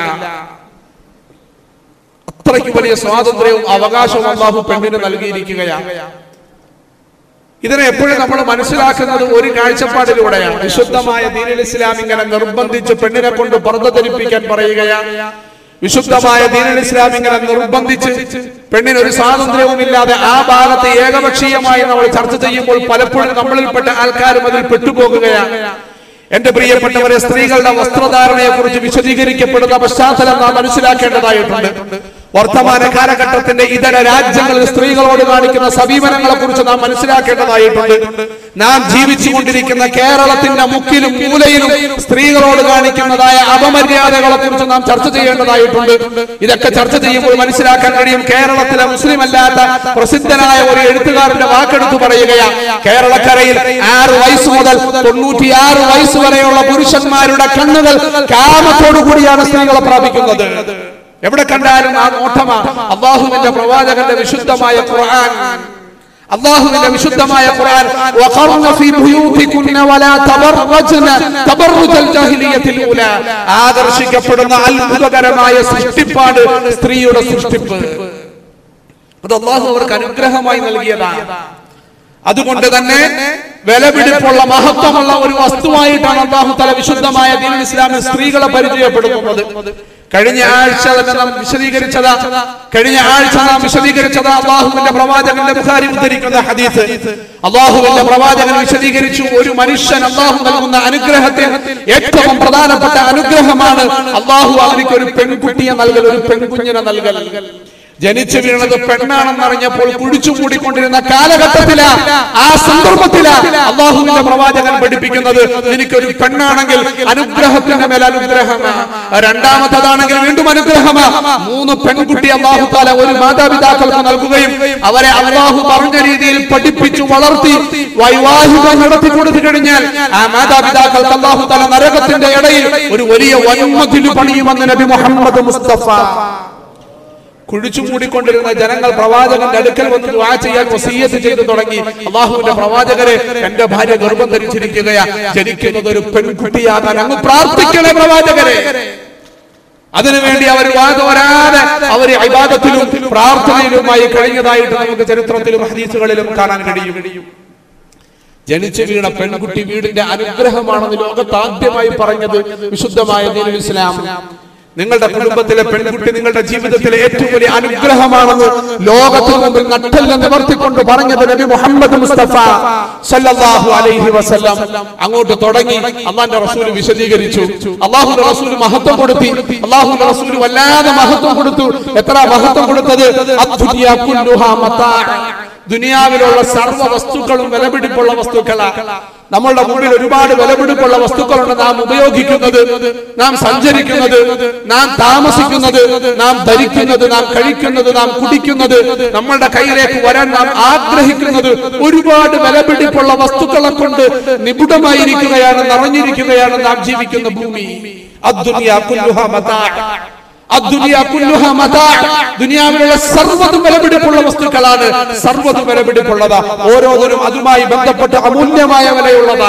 അത്രയ്ക്ക് വലിയ സ്വാതന്ത്ര്യവും അവകാശവും അള്ളാഹു പെണ്ണിന് നൽകിയിരിക്കുകയാണ് ഇതിനെ എപ്പോഴും നമ്മൾ മനസ്സിലാക്കുന്നത് ഒരു കാഴ്ചപ്പാടിലൂടെയാണ് വിശുദ്ധമായ ദീനുൽ ഇസ്ലാം ഇങ്ങനെ നിർബന്ധിച്ച് പെണ്ണിനെ കൊണ്ട് പുറത്ത് ധരിപ്പിക്കാൻ പറയുകയാണ് വിശുദ്ധമായ ദീനുൽ ഇസ്ലാം ഇങ്ങനെ നിർബന്ധിച്ച് പെണ്ണിന് ഒരു സ്വാതന്ത്ര്യവും ഇല്ലാതെ ആ ഭാഗത്ത് ഏകപക്ഷീയമായി നമ്മൾ ചർച്ച ചെയ്യുമ്പോൾ പലപ്പോഴും നമ്മളിൽപ്പെട്ട ആൾക്കാരും അതിൽ പെട്ടുപോകുകയാണ് എന്റെ പ്രിയപ്പെട്ടവരെ സ്ത്രീകളുടെ വസ്ത്രധാരണയെ കുറിച്ച് വിശദീകരിക്കപ്പെടുന്ന പശ്ചാത്തലം നാം മനസ്സിലാക്കേണ്ടതായിട്ടുണ്ട് വർത്തമാന കാലഘട്ടത്തിന്റെ ഇതര രാജ്യങ്ങളിൽ സ്ത്രീകളോട് കാണിക്കുന്ന സമീപനങ്ങളെ കുറിച്ച് നാം മനസ്സിലാക്കേണ്ടതായിട്ടുണ്ട് നാം ജീവിച്ചുകൊണ്ടിരിക്കുന്ന കേരളത്തിന്റെ മുക്കിലും മൂലയിലും സ്ത്രീകളോട് കാണിക്കുന്നതായ അപമര്യാദകളെ കുറിച്ച് നാം ചർച്ച ചെയ്യേണ്ടതായിട്ടുണ്ട് ഇതൊക്കെ ചർച്ച ചെയ്യുമ്പോൾ മനസ്സിലാക്കാൻ കഴിയും കേരളത്തിലെ മുസ്ലിം അല്ലാത്ത പ്രസിദ്ധനായ ഒരു എഴുത്തുകാരന്റെ വാക്കെടുത്ത് പറയുകയാ കേരളക്കരയിൽ ആറ് വയസ്സ് മുതൽ തൊണ്ണൂറ്റിയാറ് വയസ്സ് വരെയുള്ള പുരുഷന്മാരുടെ കണ്ണുകൾ കാമത്തോടു കൂടിയാണ് സ്ത്രീകളെ പ്രാപിക്കുന്നത് എവിടെ കണ്ടാലും ആ നോട്ടമാ അള്ളാഹുവിന്റെ പ്രവാചകന്റെ വിശുദ്ധമായ ഖുർആൻ അള്ളാഹുവിന്റെ വിശുദ്ധമായ ഖുർആൻ വഖർന ഫീ ബുയൂതികുന്ന വലാ തബറജ്ന തബറുജൽ ജാഹിലിയത്തിൽ ഊല ആദർശിക്കപ്പെടുന്ന അത്ഭുതകരമായ സൃഷ്ടിപ്പാണ് സ്ത്രീയുടെ സൃഷ്ടിപ്പ് അത് അള്ളാഹു അവർക്ക് അനുഗ്രഹമായി നൽകിയതാണ് അതുകൊണ്ട് തന്നെ വിലപിടിപ്പുള്ള മഹത്വമുള്ള ഒരു വസ്തുവായിട്ടാണ് അള്ളാഹു തല വിശുദ്ധമായ ദീൻ ഇസ്ലാമിൽ സ്ത്രീകളെ പരിചയപ്പെടുത്തുന്നത് കഴിഞ്ഞ ആഴ്ച തന്നെ നാം വിശദീകരിച്ചതാ കഴിഞ്ഞ ആഴ്ച നാം വിശദീകരിച്ചത് അള്ളാഹുവിന്റെ പ്രവാചകന്റെ ബുഖാരി ഉദ്ധരിക്കുന്ന ഹദീസ് അള്ളാഹുവിന്റെ പ്രവാചകൻ വിശദീകരിച്ചു ഒരു മനുഷ്യൻ അള്ളാഹു നൽകുന്ന അനുഗ്രഹത്തെ ഏറ്റവും പ്രധാനപ്പെട്ട അനുഗ്രഹമാണ് അള്ളാഹു അവർക്ക് ഒരു പെൺകുട്ടിയെ നൽകൽ ഒരു പെൺകുഞ്ഞിനെ നൽകൽ ജനിച്ചു വീണത് പെണ്ണാണെന്നറിഞ്ഞപ്പോൾ കുഴിച്ചു മൂടിക്കൊണ്ടിരുന്ന കാലഘട്ടത്തിലാ ആ സന്ദർഭത്തിലാ അള്ളാഹുവിന്റെ പ്രവാചകൻ പഠിപ്പിക്കുന്നത് എനിക്കൊരു പെണ്ണാണെങ്കിൽ അനുഗ്രഹത്തിന്റെ മേൽ അനുഗ്രഹമാ രണ്ടാമത്തതാണെങ്കിൽ വീണ്ടും അനുഗ്രഹമാ മൂന്ന് പെൺകുട്ടി അള്ളാഹു താല ഒരു മാതാപിതാക്കൾക്ക് നൽകുകയും അവരെ അള്ളാഹു പറഞ്ഞ രീതിയിൽ പഠിപ്പിച്ചു വളർത്തി വൈവാഹികം നടത്തി കൊടുത്തു കഴിഞ്ഞാൽ ആ മാതാപിതാക്കൾക്ക് അള്ളാഹു താല നരകത്തിന്റെ ഇടയിൽ ഒരു വലിയ വന്മതിലു പണിയുമെന്ന് നബി മുഹമ്മദ് മുസ്തഫ കുഴിച്ചു മൂടിക്കൊണ്ടിരുന്ന ജനങ്ങൾ പ്രവാചകന്റെ അടുക്കൽ വന്ന് ദുആ ചെയ്യാൻ വസീയത്ത് ചെയ്തു തുടങ്ങി അള്ളാഹുവിന്റെ പ്രവാചകരെ എന്റെ ഭാര്യ ഗർഭം ധരിച്ചിരിക്കുകയാ ജനിക്കുന്നത് ഒരു പെൺകുട്ടിയാകാൻ അങ്ങ് പ്രാർത്ഥിക്കണേ പ്രവാചകരെ അതിനുവേണ്ടി അവർ വാതോരാതെ അവർ അഭിവാദത്തിലും പ്രാർത്ഥനയിലുമായി കഴിഞ്ഞതായിട്ട് നമുക്ക് ചരിത്രത്തിലും ഹദീസുകളിലും കാണാൻ കഴിയും ജനിച്ചു വീണ പെൺകുട്ടി വീടിന്റെ അനുഗ്രഹമാണെന്ന് ലോകത്ത് ആദ്യമായി പറഞ്ഞത് വിശുദ്ധമായ ദീനുൽ ഇസ്ലാം നിങ്ങളുടെ കുടുംബത്തിലെ പെൺകുട്ടി നിങ്ങളുടെ ജീവിതത്തിലെ ഏറ്റവും വലിയ അനുഗ്രഹമാണെന്ന് ലോകത്തിന് മുമ്പിൽ നട്ടെല്ലാം നിവർത്തിക്കൊണ്ട് പറഞ്ഞത് നബി മുഹമ്മദ് മുസ്തഫ സല്ലല്ലാഹു അലൈഹി വസല്ലം അങ്ങോട്ട് തുടങ്ങി അള്ളാന്റെ റസൂൽ വിശദീകരിച്ചു അള്ളാഹുന്റെ റസൂൽ മഹത്വം കൊടുത്തി അള്ളാഹുന്റെ റസൂൽ വല്ലാതെ മഹത്വം കൊടുത്തു എത്ര മഹത്വം കൊടുത്തത് അദ്ദുനിയ കുല്ലുഹാ മതാ ദുനിയാവിലുള്ള സർവ്വ വസ്തുക്കളും വിലപിടിപ്പുള്ള വസ്തുക്കളാണ് നമ്മളുടെ മുമ്പിൽ ഒരുപാട് വിലപിടിപ്പുള്ള വസ്തുക്കളുണ്ട് നാം ഉപയോഗിക്കുന്നത് നാം സഞ്ചരിക്കുന്നത് നാം താമസിക്കുന്നത് നാം ധരിക്കുന്നത് നാം കഴിക്കുന്നത് നാം കുടിക്കുന്നത് നമ്മളുടെ കയ്യിലേക്ക് വരാൻ നാം ആഗ്രഹിക്കുന്നത് ഒരുപാട് വിലപിടിപ്പുള്ള വസ്തുക്കളെ കൊണ്ട് നിപുണമായിരിക്കുകയാണ് നിറഞ്ഞിരിക്കുകയാണ് നാം ജീവിക്കുന്ന ഭൂമി അദ്ദുനിയ കുല്ലുഹാ മതാ അദ്ദുനിയ കുല്ലുഹാ മതാ. ദുനിയാവിലുള്ള സർവ്വതും വിലപിടിപ്പുള്ള വസ്തുക്കളാണ് സർവ്വതും വിലപിടിപ്പുള്ളതാ ഓരോന്നിനും അതുമായി ബന്ധപ്പെട്ട അമൂല്യമായ വിലയുള്ളതാ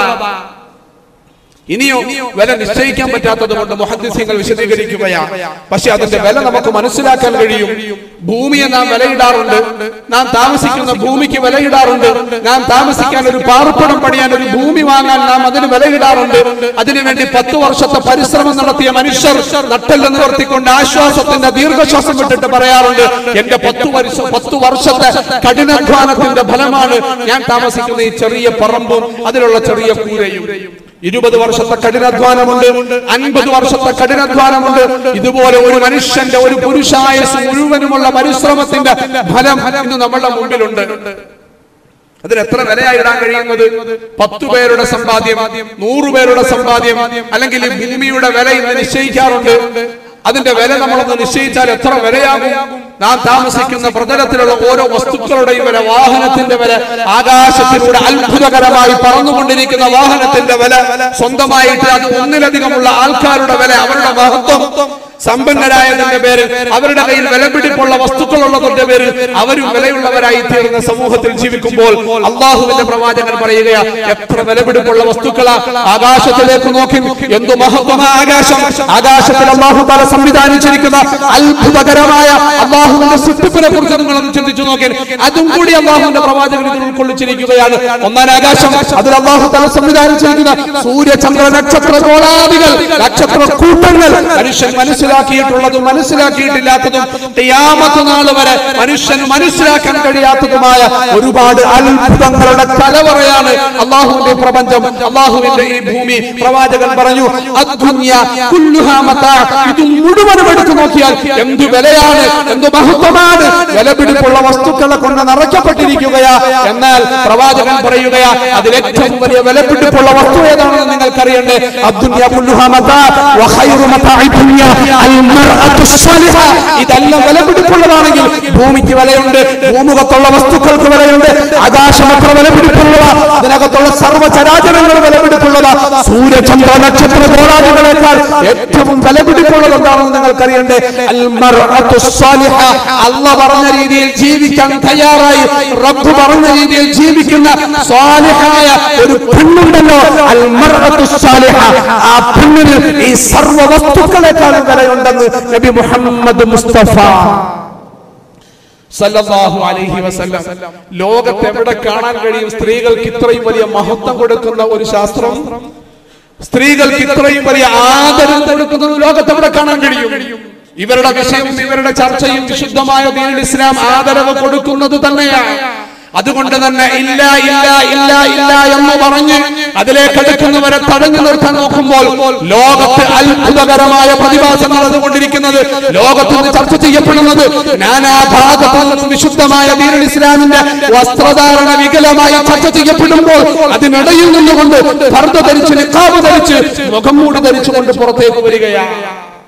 ഇനിയോ വില നിശ്ചയിക്കാൻ പറ്റാത്തത് കൊണ്ട് മുഹദ്ദിസ്യങ്ങൾ വിശദീകരിക്കുകയാണ് പക്ഷെ അതിന്റെ വില നമുക്ക് മനസ്സിലാക്കാൻ കഴിയും ഭൂമിയെ നാം വിലയിടാറുണ്ട് നാം താമസിക്കുന്ന ഭൂമിക്ക് വിലയിടാറുണ്ട് നാം താമസിക്കാൻ ഒരു പാർപ്പിടം പണിയാൻ ഒരു ഭൂമി വാങ്ങാൻ നാം അതിന് വിലയിടാറുണ്ട് അതിനുവേണ്ടി പത്ത് വർഷത്തെ പരിശ്രമം നടത്തിയ മനുഷ്യർ നട്ടെല്ലാം നിവർത്തിക്കൊണ്ട് ആശ്വാസത്തിന്റെ ദീർഘശ്വാസം വിട്ടിട്ട് പറയാറുണ്ട് എന്റെ പത്ത് വർഷ പത്ത് വർഷത്തെ കഠിനാധ്വാനത്തിന്റെ ഫലമാണ് ഞാൻ താമസിക്കുന്ന ഈ ചെറിയ പറമ്പും അതിലുള്ള ചെറിയ കൂരയും ഇരുപത് വർഷത്തെ കഠിനാധ്വാനമുണ്ട് അൻപത് വർഷത്തെ കഠിനാധ്വാനമുണ്ട് ഇതുപോലെ ഒരു മനുഷ്യന്റെ ഒരു പുരുഷായസ് മുഴുവനുമുള്ള പരിശ്രമത്തിന്റെ ഫലം ഇന്ന് നമ്മളുടെ മുമ്പിലുണ്ട് അതിന് എത്ര വിലയായി ഇടാൻ കഴിയുന്നത് പത്തു പേരുടെ സമ്പാദ്യം നൂറു പേരുടെ സമ്പാദ്യം അല്ലെങ്കിൽ ഈ ഭൂമിയുടെ വില ഇന്ന് നിശ്ചയിക്കാറുണ്ട് അതിന്റെ വില നമ്മളൊന്ന് നിശ്ചയിച്ചാൽ എത്ര വിലയാകും നാം താമസിക്കുന്ന പ്രതലത്തിലുള്ള ഓരോ വസ്തുക്കളുടെയും വില വാഹനത്തിന്റെ വില ആകാശത്തിലൂടെ അത്ഭുതകരമായി പറന്നുകൊണ്ടിരിക്കുന്ന വാഹനത്തിന്റെ വില സ്വന്തമായിട്ട് അത് ഒന്നിലധികമുള്ള ആൾക്കാരുടെ വില അവരുടെ മഹത്വം സമ്പന്നരായതിന്റെ പേരിൽ അവരുടെ കയ്യിൽ വിലപിടിപ്പുള്ള വസ്തുക്കളുള്ളതിന്റെ പേരിൽ അവരും വിലയുള്ളവരായി തീർന്ന സമൂഹത്തിൽ ജീവിക്കുമ്പോൾ അള്ളാഹുവിന്റെ പ്രവാചകൻ പറയുകയാ എത്ര വിലപിടിപ്പുള്ള വസ്തുക്കളാ ആകാശത്തിലേക്ക് നോക്കി എന്തു മഹത്വമായ ആകാശം ആകാശത്തിൽ അള്ളാഹു താല സംവിധാനിച്ചിരിക്കുന്ന അത്ഭുതകരമായ അള്ളാഹുവിന്റെ സൃഷ്ടിപ്പിനെ കുറിച്ച് നിങ്ങളൊന്ന് ചിന്തിച്ചു നോക്കി അതും കൂടി അള്ളാഹുവിന്റെ പ്രവാചകൻ ഇതിൽ ഉൾക്കൊള്ളിച്ചിരിക്കുകയാണ് ഒന്നാം ആകാശം അതിൽ അള്ളാഹു താല സംവിധാനിച്ചിരിക്കുന്ന സൂര്യ ചന്ദ്ര നക്ഷത്ര ഗോളാദികൾ നക്ഷത്ര കൂട്ടങ്ങൾ മനുഷ്യൻ മനസ്സിലാക്കി മനസ്സിലാക്കിയിട്ടുള്ളതും മനസ്സിലാക്കിയിട്ടില്ലാത്തതും ഖിയാമത്ത് നാൾ വരെ മനുഷ്യന് മനസ്സിലാക്കാൻ കഴിയാത്തതുമായ ഒരുപാട് അത്ഭുതങ്ങളുടെ കലവറയാണ് അള്ളാഹുവിന്റെ പ്രപഞ്ചം അള്ളാഹുവിന്റെ ഈ ഭൂമി പ്രവാചകൻ പറഞ്ഞു അദ്ദുന്യ കുല്ലുഹാ മതാ. ഇത് മുഴുവനും എടുത്തു നോക്കിയാൽ എന്ത് വിലയാണ് എന്ത് മഹത്വമാണ് വിലപിടിപ്പുള്ള വസ്തുക്കളെ കൊണ്ട് നിറയ്ക്കപ്പെട്ടിരിക്കുകയാ എന്നാൽ പ്രവാചകൻ പറയുകയാ അതിൽ ഏറ്റവും വലിയ വിലപിടിപ്പുള്ള വസ്തു ഏതാണെന്ന് നിങ്ങൾക്കറിയണ്ടേ അദ്ദുന്യ കുല്ലുഹാ മതാ വഖൈറു മതാഇ ദുനിയ അൽ മർഅത്തു സ്വാലിഹ ഇതെല്ലാം വിലപിടിപ്പുള്ളതാണെങ്കിൽ ഭൂമിക്ക് വിലയുണ്ട് ഭൂമുഖത്തുള്ള വസ്തുക്കൾക്ക് വിലയുണ്ട് ആകാശം എത്ര വിലപിടിപ്പുള്ളവ അതിനകത്തുള്ള സർവ്വചരാചരങ്ങൾ വിലപിടിപ്പുള്ളവ സൂര്യചന്ദ്ര നക്ഷത്ര പോരാളികളെക്കാൾ ഏറ്റവും വിലപിടിപ്പുള്ളത് എന്താണെന്ന് നിങ്ങൾക്കറിയണ്ടേ അൽ മർഅത്തു സ്വാലിഹ അല്ല പറഞ്ഞ രീതിയിൽ ജീവിക്കാൻ തയ്യാറായി റബ്ബ് പറഞ്ഞ രീതിയിൽ ജീവിക്കുന്ന സ്വാലിഹായ ഒരു പെണ്ണുണ്ടല്ലോ അൽ മർഅത്തു സ്വാലിഹ ആ പെണ്ണിന് ഈ സർവ്വ വസ്തുക്കളെക്കാളും വിലയുണ്ടെന്ന് നബി മുഹമ്മദ് മുസ്തഫ സല്ലല്ലാഹു അലൈഹി വസല്ലം ലോകത്ത് എവിടെ കാണാൻ കഴിയും സ്ത്രീകൾക്ക് ഇത്രയും വലിയ മഹത്വം കൊടുക്കുന്ന ഒരു ശാസ്ത്രം സ്ത്രീകൾക്ക് ഇത്രയും വലിയ ആദരം കൊടുക്കുന്നത് ലോകത്ത് എവിടെ കാണാൻ കഴിയും ഇവരുടെ വിഷയവും ഇവരുടെ ചർച്ചയും വിശുദ്ധമായ ദീനുൽ ഇസ്ലാം ആദരവ് കൊടുക്കുന്നത് തന്നെയാണ് അതുകൊണ്ട് തന്നെ ഇല്ല ഇല്ല ഇല്ല ഇല്ല എന്ന് പറഞ്ഞ് അതിലേക്ക് എടുക്കുന്നവരെ തടഞ്ഞു നിർത്താൻ നോക്കുമ്പോൾ ലോകത്ത് അത്ഭുതകരമായ പ്രതിഭാസം നടന്നുകൊണ്ടിരിക്കുന്നത് ലോകത്ത് നിന്ന് ചർച്ച ചെയ്യപ്പെടുന്നത് നാനാഭാഗത്തു നിന്നും വിശുദ്ധമായ ദീനുൽ ഇസ്ലാമിന്റെ വസ്ത്രധാരണ വികലമായി ചർച്ച ചെയ്യപ്പെടുമ്പോൾ അതിനിടയിൽ നിന്നുകൊണ്ട് ഭർത്ത ധരിച്ച് നിക്കാബ് ധരിച്ച് മുഖം മൂടി ധരിച്ചുകൊണ്ട് പുറത്തേക്ക് വരികയാണ്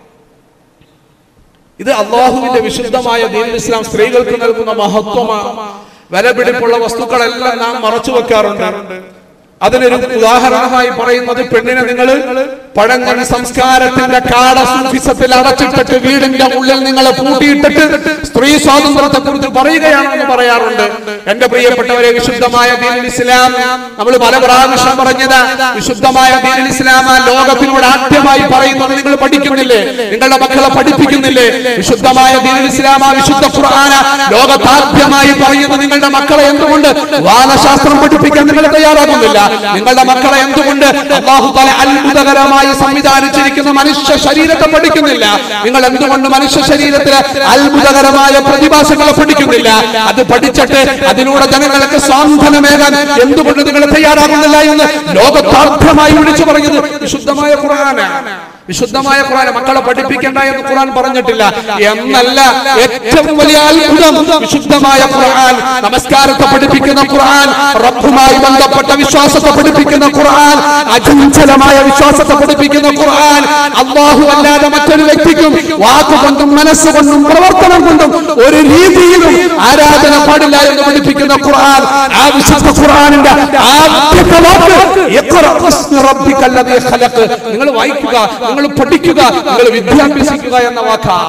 ഇത് അള്ളാഹുവിന്റെ വിശുദ്ധമായ ദീനുൽ ഇസ്ലാം സ്ത്രീകൾക്ക് നൽകുന്ന മഹത്വമാണ് വിലപിടിപ്പുള്ള വസ്തുക്കളെല്ലാം നാം മറച്ചു വെക്കാറുണ്ട് അതിനൊരു ഉദാഹരണമായി പറയുന്നത് പെണ്ണിനെ നിങ്ങൾ പഴങ്ങൻ സംസ്കാരത്തിന്റെ കാട സൂഫിസത്തിൽ അടച്ചിട്ടിട്ട് വീടിന്റെ ഉള്ളിൽ നിങ്ങളെ പൂട്ടിയിട്ടിട്ട് സ്ത്രീ സ്വാതന്ത്ര്യത്തെ കുറിച്ച് പറയുകയാണെന്ന് പറയാറുണ്ട് എന്റെ പ്രിയപ്പെട്ടവരെ വിശുദ്ധമായ ദീനുൽ ഇസ്ലാം നമ്മൾ പല പ്രാവശ്യം പറഞ്ഞത് വിശുദ്ധമായ ദീനുൽ ഇസ്ലാം ആ ലോകത്തിനോട് ആദ്യമായി പറയുന്നത് നിങ്ങൾ പഠിക്കുന്നില്ലേ നിങ്ങളുടെ മക്കളെ പഠിപ്പിക്കുന്നില്ലേ വിശുദ്ധമായ ദീനുൽ ഇസ്ലാം ആ വിശുദ്ധ ഖുർആന ലോകത്താദ്യമായി പറയുന്നത് നിങ്ങളുടെ മക്കളെ എന്തുകൊണ്ട് വാനശാസ്ത്രം പഠിപ്പിക്കാൻ നിങ്ങൾ തയ്യാറാകുന്നില്ല നിങ്ങളുടെ മക്കളെ എന്തുകൊണ്ട് അള്ളാഹു തആല അത്ഭുതകരമായി സംവിധാനിച്ചിരിക്കുന്ന മനുഷ്യ ശരീരത്തെ പഠിക്കുന്നില്ല നിങ്ങൾ എന്തുകൊണ്ട് മനുഷ്യ ശരീരത്തിലെ അത്ഭുതകരമായ പ്രതിഭാസങ്ങളെ പഠിക്കുന്നില്ല അത് പഠിച്ചിട്ട് അതിലൂടെ ജനങ്ങൾക്ക് സ്വാന്തനമേകാൻ എന്തുകൊണ്ട് നിങ്ങൾ തയ്യാറാകുന്നില്ല എന്ന് ലോകത്താർത്ഥമായി വിളിച്ചു പറഞ്ഞത് വിശുദ്ധമായ ഖുർആനാണ് വിശുദ്ധമായ ഖുർആൻ മക്കളെ പഠിപ്പിക്കേണ്ട എന്ന് ഖുർആൻ പറഞ്ഞിട്ടില്ല എന്നല്ല ഏറ്റവും വലിയ അത്ഭുതം വിശുദ്ധമായ ഖുർആൻ നമസ്കാരത്തെ പഠിപ്പിക്കുന്ന ഖുർആൻ റബ്ബുമായി ബന്ധപ്പെട്ട വിശ്വാസത്തെ പഠിപ്പിക്കുന്ന ഖുർആൻ അചഞ്ചലമായ വിശ്വാസത്തെ പഠിപ്പിക്കുന്ന ഖുർആൻ അള്ളാഹു അല്ലാതെ മറ്റൊരു വ്യക്തിക്കും വാക്കുകൊണ്ടും മനസ്സുകൊണ്ടും പ്രവർത്തനം കൊണ്ടും ഒരു രീതിയിലും ആരാധന പാടില്ല എന്ന് പഠിപ്പിക്കുന്ന ഖുർആൻ ആ വിശുദ്ധ ഖുർആനിന്റെ ആദ്യത്തെ വാക്ക് ഇഖ്റ ബിസ്മി റബ്ബിക്കൽ ലദീ ഖലഖ് നിങ്ങൾ വായിക്കുക നിങ്ങൾ പഠിക്കുക നിങ്ങൾ വിദ്യാഭ്യസിക്കുക എന്ന വാക്കാ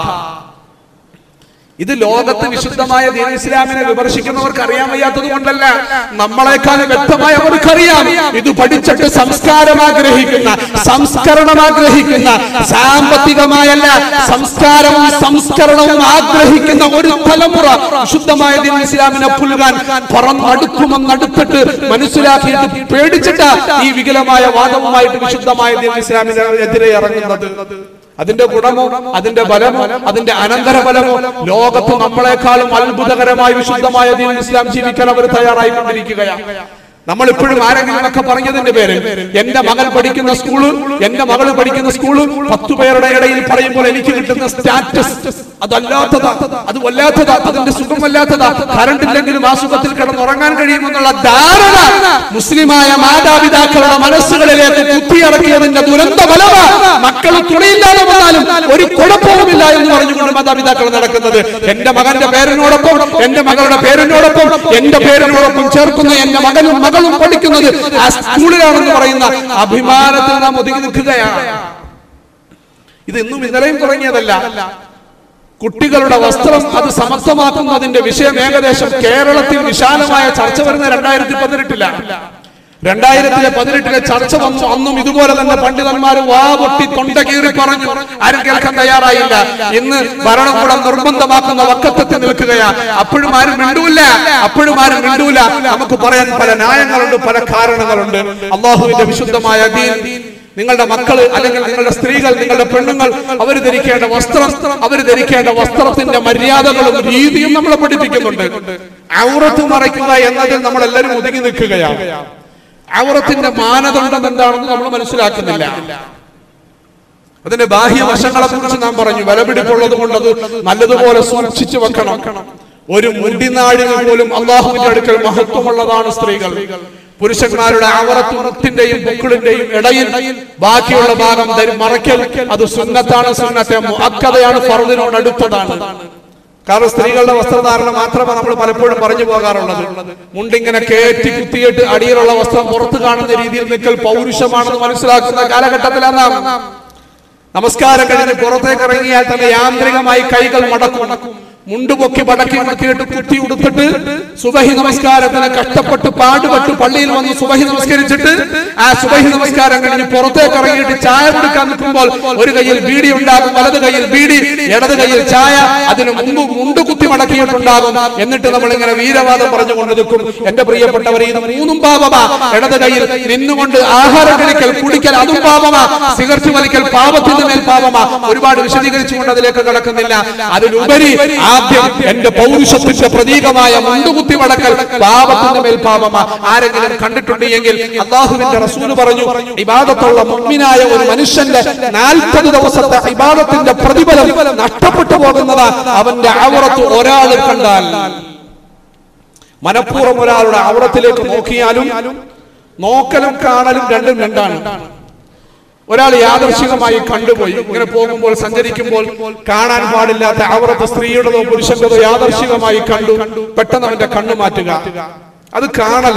ഇത് ലോകത്ത് വിശുദ്ധമായ ദീന ഇസ്ലാമിനെ വിമർശിക്കുന്നവർക്ക് അറിയാൻ വയ്യാത്തത് കൊണ്ടല്ല നമ്മളെക്കാൾ വ്യക്തമായി അവർക്കറിയാം ഇത് പഠിച്ചിട്ട് സംസ്കാരം ആഗ്രഹിക്കുന്ന സംസ്കരണം ആഗ്രഹിക്കുന്ന സാമ്പത്തികമായല്ല സംസ്കാരവും സംസ്കരണവും ആഗ്രഹിക്കുന്ന ഒരു തലമുറ വിശുദ്ധമായ ദീന ഇസ്ലാമിനെ പുൽകാൻ പറന്നടുക്കുമെന്നടുത്തിട്ട് മനസ്സിലാക്കിയിട്ട് പേടിച്ചിട്ട് ഈ വികലമായ വാദവുമായിട്ട് വിശുദ്ധമായ ദീന ഇസ്ലാമിന് എതിരെ ഇറങ്ങുന്നത് അതിന്റെ ഗുണമോ അതിന്റെ ബലമോ അതിന്റെ അനന്തര ഫലമോ ലോകത്ത് നമ്മളെക്കാളും അത്ഭുതകരമായി വിശുദ്ധമായ ദീൻ ഇസ്ലാം ജീവിക്കാൻ അവർ തയ്യാറായിക്കൊണ്ടിരിക്കുകയാണ് നമ്മൾ ഇപ്പോഴും ആരെങ്കിലും ഒക്കെ പറഞ്ഞതിന്റെ പേര് എന്റെ മകൻ പഠിക്കുന്ന സ്കൂള് എന്റെ മകൾ പഠിക്കുന്ന സ്കൂള് പത്തു പേരുടെ ഇടയിൽ പറയുമ്പോൾ എനിക്ക് കിട്ടുന്ന സ്റ്റാറ്റസ് അതല്ലാത്തതാ അത് വല്ലാത്തതാ അതിന്റെ സുഖമല്ലാത്തതാ കറണ്ട് ഇല്ലെങ്കിലും ആ സുഖത്തിൽ കിടന്നുറങ്ങാൻ കഴിയുമെന്നുള്ള ധാരണ മുസ്ലിമായ മാതാപിതാക്കളുടെ മനസ്സുകളിലേക്ക് കുത്തിയിറക്കിയതിന്റെ ദുരന്ത ഫലമാ മക്കൾ തുണയില്ലാതെ വന്നാലും ഒരു കുഴപ്പവുമില്ല എന്ന് പറഞ്ഞുകൊണ്ട് മാതാപിതാക്കൾ നടക്കുന്നത് എന്റെ മകന്റെ പേരിനോടൊപ്പം എന്റെ മകളുടെ പേരിനോടൊപ്പം എന്റെ പേരിനോടൊപ്പം ചേർക്കുന്ന എന്റെ മകനും മകളും പഠിക്കുന്നത് ആ സ്കൂളിലാണെന്ന് പറയുന്ന അഭിമാനത്തിൽ നാം ഒതുങ്ങി നിൽക്കുകയാണ് ഇത് ഇന്നും ഇന്നലെയും തുടങ്ങിയതല്ല കുട്ടികളുടെ വസ്ത്രം അത് സമർത്ഥമാക്കുന്നതിന്റെ വിഷയം ഏകദേശം കേരളത്തിൽ വിശാലമായ ചർച്ച വരുന്ന രണ്ടായിരത്തി പതിനെട്ടിലാണ് രണ്ടായിരത്തിലെ പതിനെട്ടിലെ ചർച്ച വന്നു അന്നും ഇതുപോലെ തന്നെ പണ്ഡിതന്മാർ വാ പൊട്ടി തൊണ്ട കീറി പറഞ്ഞു ആരും കേൾക്കാൻ തയ്യാറായില്ല ഇന്ന് ഭരണകൂടം നിർബന്ധമാക്കുന്ന വക്കത്തെത്തി നിൽക്കുകയാണ് അപ്പോഴും ആരും മിണ്ടൂല അപ്പോഴും ആരും മിണ്ടൂല നമുക്ക് പറയാൻ പല ന്യായങ്ങളുണ്ട് പല കാരണങ്ങളുണ്ട് അള്ളാഹുവിന്റെ വിശുദ്ധമായ ദീൻ നിങ്ങളുടെ മക്കള് അല്ലെങ്കിൽ നിങ്ങളുടെ സ്ത്രീകൾ നിങ്ങളുടെ പെണ്ണുങ്ങൾ അവർ ധരിക്കേണ്ട വസ്ത്രം അവർ ധരിക്കേണ്ട വസ്ത്രത്തിന്റെ മര്യാദകളും രീതിയും നമ്മളെ പഠിപ്പിക്കുന്നുണ്ട് ഔറത്ത് മറയ്ക്കുക എന്നതിൽ നമ്മൾ എല്ലാവരും ഒതുങ്ങി നിൽക്കുകയാണ് ഔറത്തിന്റെ മാനദണ്ഡം എന്താണെന്ന് നമ്മൾ മനസ്സിലാക്കുന്നില്ല അതിന്റെ ബാഹ്യവശങ്ങളെ കുറിച്ച് നാം പറഞ്ഞു വിലപിടിപ്പുള്ളത് കൊണ്ട് അത് നല്ലതുപോലെ സൂക്ഷിച്ചു വെക്കണം ഒരു മുടിനാടിന് പോലും അള്ളാഹുവിന്റെ അടുക്കൽ മഹത്വമുള്ളതാണ് സ്ത്രീകൾ പുരുഷന്മാരുടെ അവറത്തുറത്തിന്റെയും പൊക്കിളിന്റെയും ഇടയിൽ ബാക്കിയുള്ള ഭാഗം ധരി- മറയ്ക്കൽ അത് സുന്നത്താണ് സുന്നത്തെ അക്കതയാണ് ഫർദിനോട് അടുത്തതാണ് കാരണം സ്ത്രീകളുടെ വസ്ത്രധാരണം മാത്രമേ നമ്മൾ പലപ്പോഴും പറഞ്ഞു പോകാറുള്ളത് മുണ്ടിങ്ങനെ കയറ്റി കുത്തിയിട്ട് അടിയിലുള്ള വസ്ത്രം പുറത്ത് കാണുന്ന രീതിയിൽ നിൽക്കൽ പൗരുഷമാണെന്ന് മനസ്സിലാക്കുന്ന കാലഘട്ടത്തിലാണ് നാം നമസ്കാരം കഴിഞ്ഞ് പുറത്തേക്ക് ഇറങ്ങിയാൽ തന്നെ യാന്ത്രികമായി കൈകൾ മടക്കും മുണ്ടുപൊക്കി മടക്കി മടക്കിയിട്ട് കുത്തി ഉടുത്തിട്ട് സുബഹി നമസ്കാരത്തിന് കഷ്ടപ്പെട്ട് പാടുപെട്ട് പള്ളിയിൽ വന്ന് സുബഹി നമസ്കരിച്ചിട്ട് ആ സുബഹി നമസ്കാരം കഴിഞ്ഞ് പുറത്തേക്ക് ഇറങ്ങിയിട്ട് ചായ കുടിക്കാൻ നിൽക്കുമ്പോൾ ഒരു കയ്യിൽ ബീഡി ഉണ്ടാകും വലത് കയ്യിൽ ബീഡി ഇടത് കയ്യിൽ ചായ അതിന് മുമ്പ് മുണ്ട് കുത്തി മടക്കിയിട്ടുണ്ടാകും എന്നിട്ട് നമ്മൾ ഇങ്ങനെ വീരവാദം പറഞ്ഞുകൊണ്ട് നിൽക്കും എന്റെ പ്രിയപ്പെട്ടവരെ ഇത് മൂന്നും പാപമാ ഇടത് കയ്യിൽ നിന്നുകൊണ്ട് ആഹാരം കഴിക്കൽ കുടിക്കൽ അതും പാപമാ സിഗരറ്റ് വലിക്കൽ പാപത്തിന്റെ മേൽ പാപമാ ഒരുപാട് വിശദീകരിച്ചുകൊണ്ട് അതിലേക്ക് കിടക്കുന്നില്ല അതിലുപരി ആദ്യം എന്റെ പൗരുഷത്തിന്റെ പ്രതീകമായ മുണ്ടുകുത്തി മടക്കൽ പാപത്തിന്റെ മേൽ പാപമാ ആരെങ്കിലും കണ്ടിട്ടുണ്ടെങ്കിൽ അള്ളാഹുവിന്റെ റസൂല് പറഞ്ഞു ഇബാദത്തുള്ള മുഗ്മിനായ ഒരു മനുഷ്യന്റെ നാൽപ്പത് ദിവസത്തെ ഇബാദത്തിന്റെ പ്രതിഫലം നഷ്ടപ്പെട്ടു പോകുന്നതാ അവന്റെ ആവറത്ത് ഒരാൾ കണ്ടാൽ മനഃപൂർവ്വം ഒരാളുടെ ആവറത്തിലേക്ക് നോക്കിയാലും നോക്കലും കാണലും രണ്ടും രണ്ടാണ് ഒരാൾ യാദർശികമായി കണ്ടുപോയി ഇങ്ങനെ പോകുമ്പോൾ സഞ്ചരിക്കുമ്പോൾ കാണാൻ പാടില്ലാത്ത ആവറത്ത് സ്ത്രീയുടേതോ പുരുഷന്റേതോ യാദർശികമായി കണ്ടു പെട്ടെന്ന് അവന്റെ കണ്ണു മാറ്റുക അത് കാണല